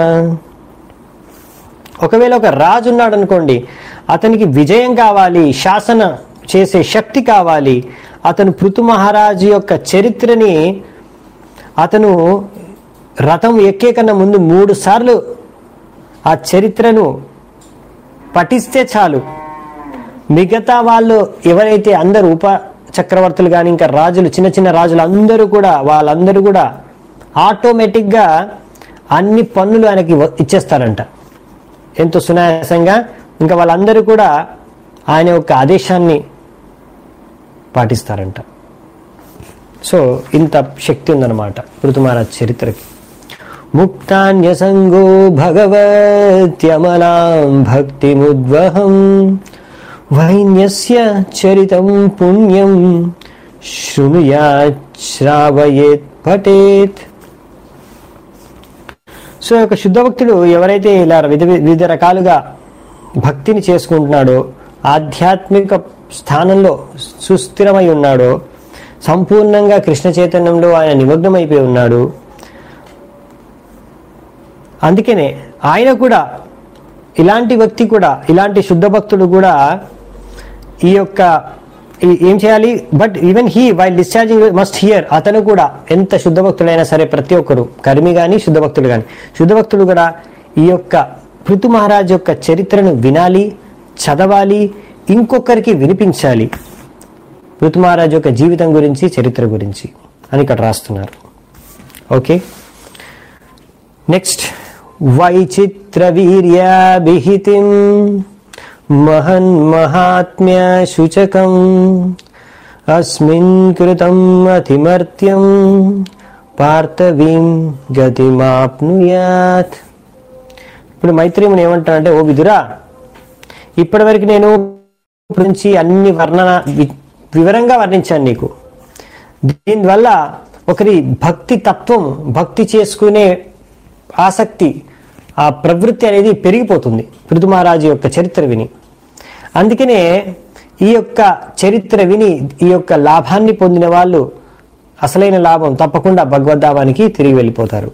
ఒకవేళ ఒక రాజు ఉన్నాడు అనుకోండి అతనికి విజయం కావాలి శాసన చేసే శక్తి కావాలి అతను పృథు మహారాజు యొక్క చరిత్రని అతను రథం ఎక్కే కన్నా ముందు మూడు సార్లు ఆ చరిత్రను పఠిస్తే చాలు మిగతా వాళ్ళు ఎవరైతే అందరు ఉప చక్రవర్తులు కానీ ఇంకా రాజులు చిన్న చిన్న రాజులు అందరూ కూడా వాళ్ళందరూ కూడా ఆటోమేటిక్గా అన్ని పన్నులు ఆయనకి వ- ఇచ్చేస్తారంట ఎంతో సునాయాసంగా ఇంకా వాళ్ళందరూ కూడా ఆయన యొక్క ఆదేశాన్ని పాటిస్తారంట సో ఇంత శక్తి ఉందన్నమాట ఋతుమారాజ్ చరిత్రకి ముక్తాన్యసంగో భగవత్యమలాం భక్తిముద్వహం వైన్యస్య చరితం పుణ్యం శృణుయాత్ శ్రావయేత్ పఠేత్ సో ఒక శుద్ధ భక్తుడు ఎవరైతే ఇలా వివిధ వివిధ రకాలుగా భక్తిని చేసుకుంటున్నాడో ఆధ్యాత్మిక స్థానంలో సుస్థిరమై ఉన్నాడో సంపూర్ణంగా కృష్ణ చైతన్యంలో ఆయన నిమగ్నమైపోయి ఉన్నాడు అందుకనే ఆయన కూడా ఇలాంటి వ్యక్తి కూడా ఇలాంటి శుద్ధ భక్తుడు కూడా ఈ యొక్క ఈ- ఏం చేయాలి but even he while discharging must hear అతను కూడా ఎంత శుద్ధ భక్తుడైనా సరే ప్రతి ఒక్కరు కర్మి కానీ శుద్ధ భక్తుడు కానీ శుద్ధ భక్తుడు కూడా ఈ యొక్క పృథు మహారాజ్ యొక్క చరిత్రను వినాలి చదవాలి ఇంకొకరికి వినిపించాలి పృథు మహారాజ్ యొక్క జీవితం గురించి చరిత్ర గురించి అని ఇక్కడ రాస్తున్నారు ఓకే నెక్స్ట్ వైచిత్ర వీర్యాభిహితిం మహన్ మహాత్మ్య సూచకం అస్మిన్ కృతం అతిమర్త్యం పార్థవీం గతిమాప్నుయాత్ ఇప్పుడు మైత్రేయుని ఏమంటానంటే ఓ విదురా ఇప్పటివరకు నేను గురించి అన్ని వర్ణన వి- వివరంగా వర్ణించాను నీకు దీనివల్ల ఒకరి భక్తి తత్వం భక్తి చేసుకునే ఆసక్తి ఆ ప్రవృత్తి అనేది పెరిగిపోతుంది పృథు మహారాజు యొక్క చరిత్ర విని అందుకనే ఈ యొక్క చరిత్ర విని ఈ యొక్క లాభాన్ని పొందిన వాళ్ళు అసలైన లాభం తప్పకుండా భగవద్ధామానికి తిరిగి వెళ్ళిపోతారు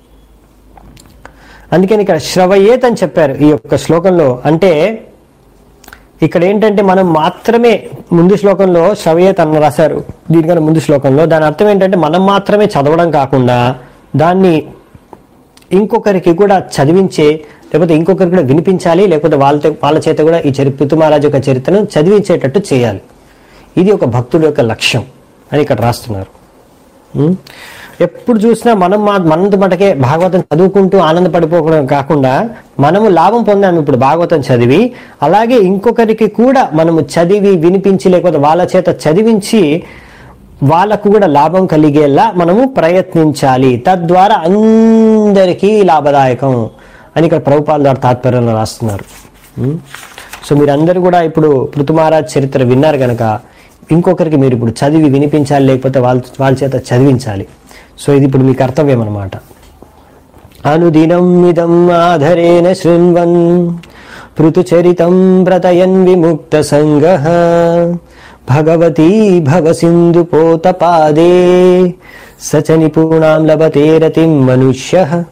అందుకని ఇక్కడ శ్రవయేత్ అని చెప్పారు ఈ యొక్క శ్లోకంలో అంటే ఇక్కడ ఏంటంటే మనం మాత్రమే ముందు శ్లోకంలో శ్రవయేత్ అని రాశారు దీనికన్నా ముందు శ్లోకంలో దాని అర్థం ఏంటంటే మనం మాత్రమే చదవడం కాకుండా దాన్ని ఇంకొకరికి కూడా చదివించే లేకపోతే ఇంకొకరికి కూడా వినిపించాలి లేకపోతే వాళ్ళతో వాళ్ళ చేత కూడా ఈ చరి పృథుమహారాజు యొక్క చరిత్రను చదివించేటట్టు చేయాలి ఇది ఒక భక్తుడి యొక్క లక్ష్యం అని ఇక్కడ రాస్తున్నారు ఉం? ఎప్పుడు చూసినా మనం మా మనంత మటుకే భాగవతం చదువుకుంటూ ఆనందపడిపోవడం కాకుండా మనము లాభం పొందాము ఇప్పుడు భాగవతం చదివి అలాగే ఇంకొకరికి కూడా మనము చదివి వినిపించి లేకపోతే వాళ్ళ చేత చదివించి వాళ్ళకు కూడా లాభం కలిగేలా మనము ప్రయత్నించాలి తద్వారా అందరికీ లాభదాయకం అని ఇక్కడ ప్రభుపాల ద్వారా తాత్పర్యంలో రాస్తున్నారు ఉం? సో మీరందరూ కూడా ఇప్పుడు పృథుమహారాజ్ చరిత్ర విన్నారు కనుక ఇంకొకరికి మీరు ఇప్పుడు చదివి వినిపించాలి లేకపోతే వాళ్ళ వాళ్ళ చేత చదివించాలి సో ఇది ఇప్పుడు మీ కర్తవ్యం అనమాట అనుదినం ఇదం ఆధరేణ శృణ్వన్ పృథుచరితం వ్రతయన్ విముక్త సంగ భగవతీ భవ సింధు పోతపాదే సచ నిపుణాం లభతే రతిం మనుష్య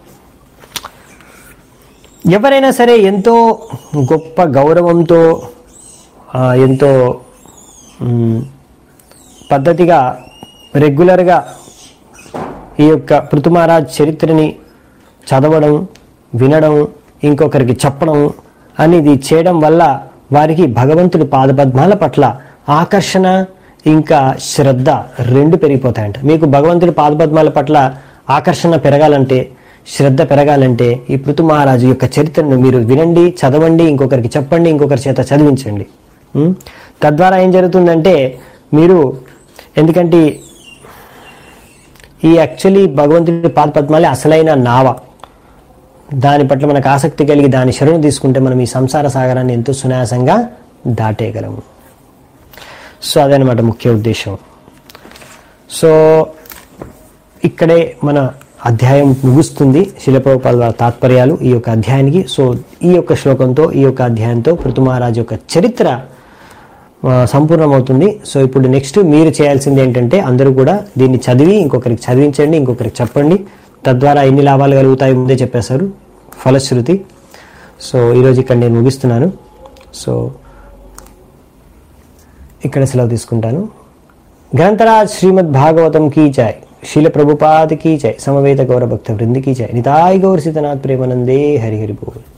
ఎవరైనా సరే ఎంతో గొప్ప గౌరవంతో ఆ, ఎంతో మ్, పద్ధతిగా రెగ్యులర్గా ఈ యొక్క పృథుమహారాజ్ చరిత్రని చదవడం వినడం ఇంకొకరికి చెప్పడం అనేది చేయడం వల్ల వారికి భగవంతుడి పాదపద్మాల పట్ల ఆకర్షణ ఇంకా శ్రద్ధ రెండు పెరిగిపోతాయంట మీకు భగవంతుడి పాదపద్మాల పట్ల ఆకర్షణ పెరగాలంటే శ్రద్ధ పెరగాలంటే ఈ పృథు మహారాజు యొక్క చరిత్రను మీరు వినండి చదవండి ఇంకొకరికి చెప్పండి ఇంకొకరి చేత చదివించండి ఉం? తద్వారా ఏం జరుగుతుందంటే మీరు ఎందుకంటే ఈ యాక్చువల్లీ భగవంతుడి పాదపద్మాలే అసలైన నావ దాని పట్ల మనకు ఆసక్తి కలిగి దాని శరణు తీసుకుంటే మనం ఈ సంసార సాగరాన్ని ఎంతో సునాయాసంగా దాటేయగలము సో అదనమాట ముఖ్య ఉద్దేశం సో ఇక్కడే మన అధ్యాయం ముగుస్తుంది శిలప్రభుపాల వారి తాత్పర్యాలు ఈ యొక్క అధ్యాయానికి సో ఈ యొక్క శ్లోకంతో ఈ యొక్క అధ్యాయంతో పృథుమహారాజు యొక్క చరిత్ర ఆ, సంపూర్ణమవుతుంది సో ఇప్పుడు నెక్స్ట్ మీరు చేయాల్సింది ఏంటంటే అందరూ కూడా దీన్ని చదివి ఇంకొకరికి చదివించండి ఇంకొకరికి చెప్పండి తద్వారా ఎన్ని లాభాలు కలుగుతాయి ముందే చెప్పేశారు ఫలశ్రుతి సో ఈరోజు ఇక్కడ నేను ముగిస్తున్నాను సో ఇక్కడ సెలవు తీసుకుంటాను గ్రంథరాజ్ శ్రీమద్ భాగవతం కీ జాయ్ శీల ప్రభుపాద కీ జాయ్ సమవేత గౌర భక్త వృంది కీ జాయ్ నితాయ్ గౌర సీతనాథ్ ప్రేమనందే హరి హరి బోల్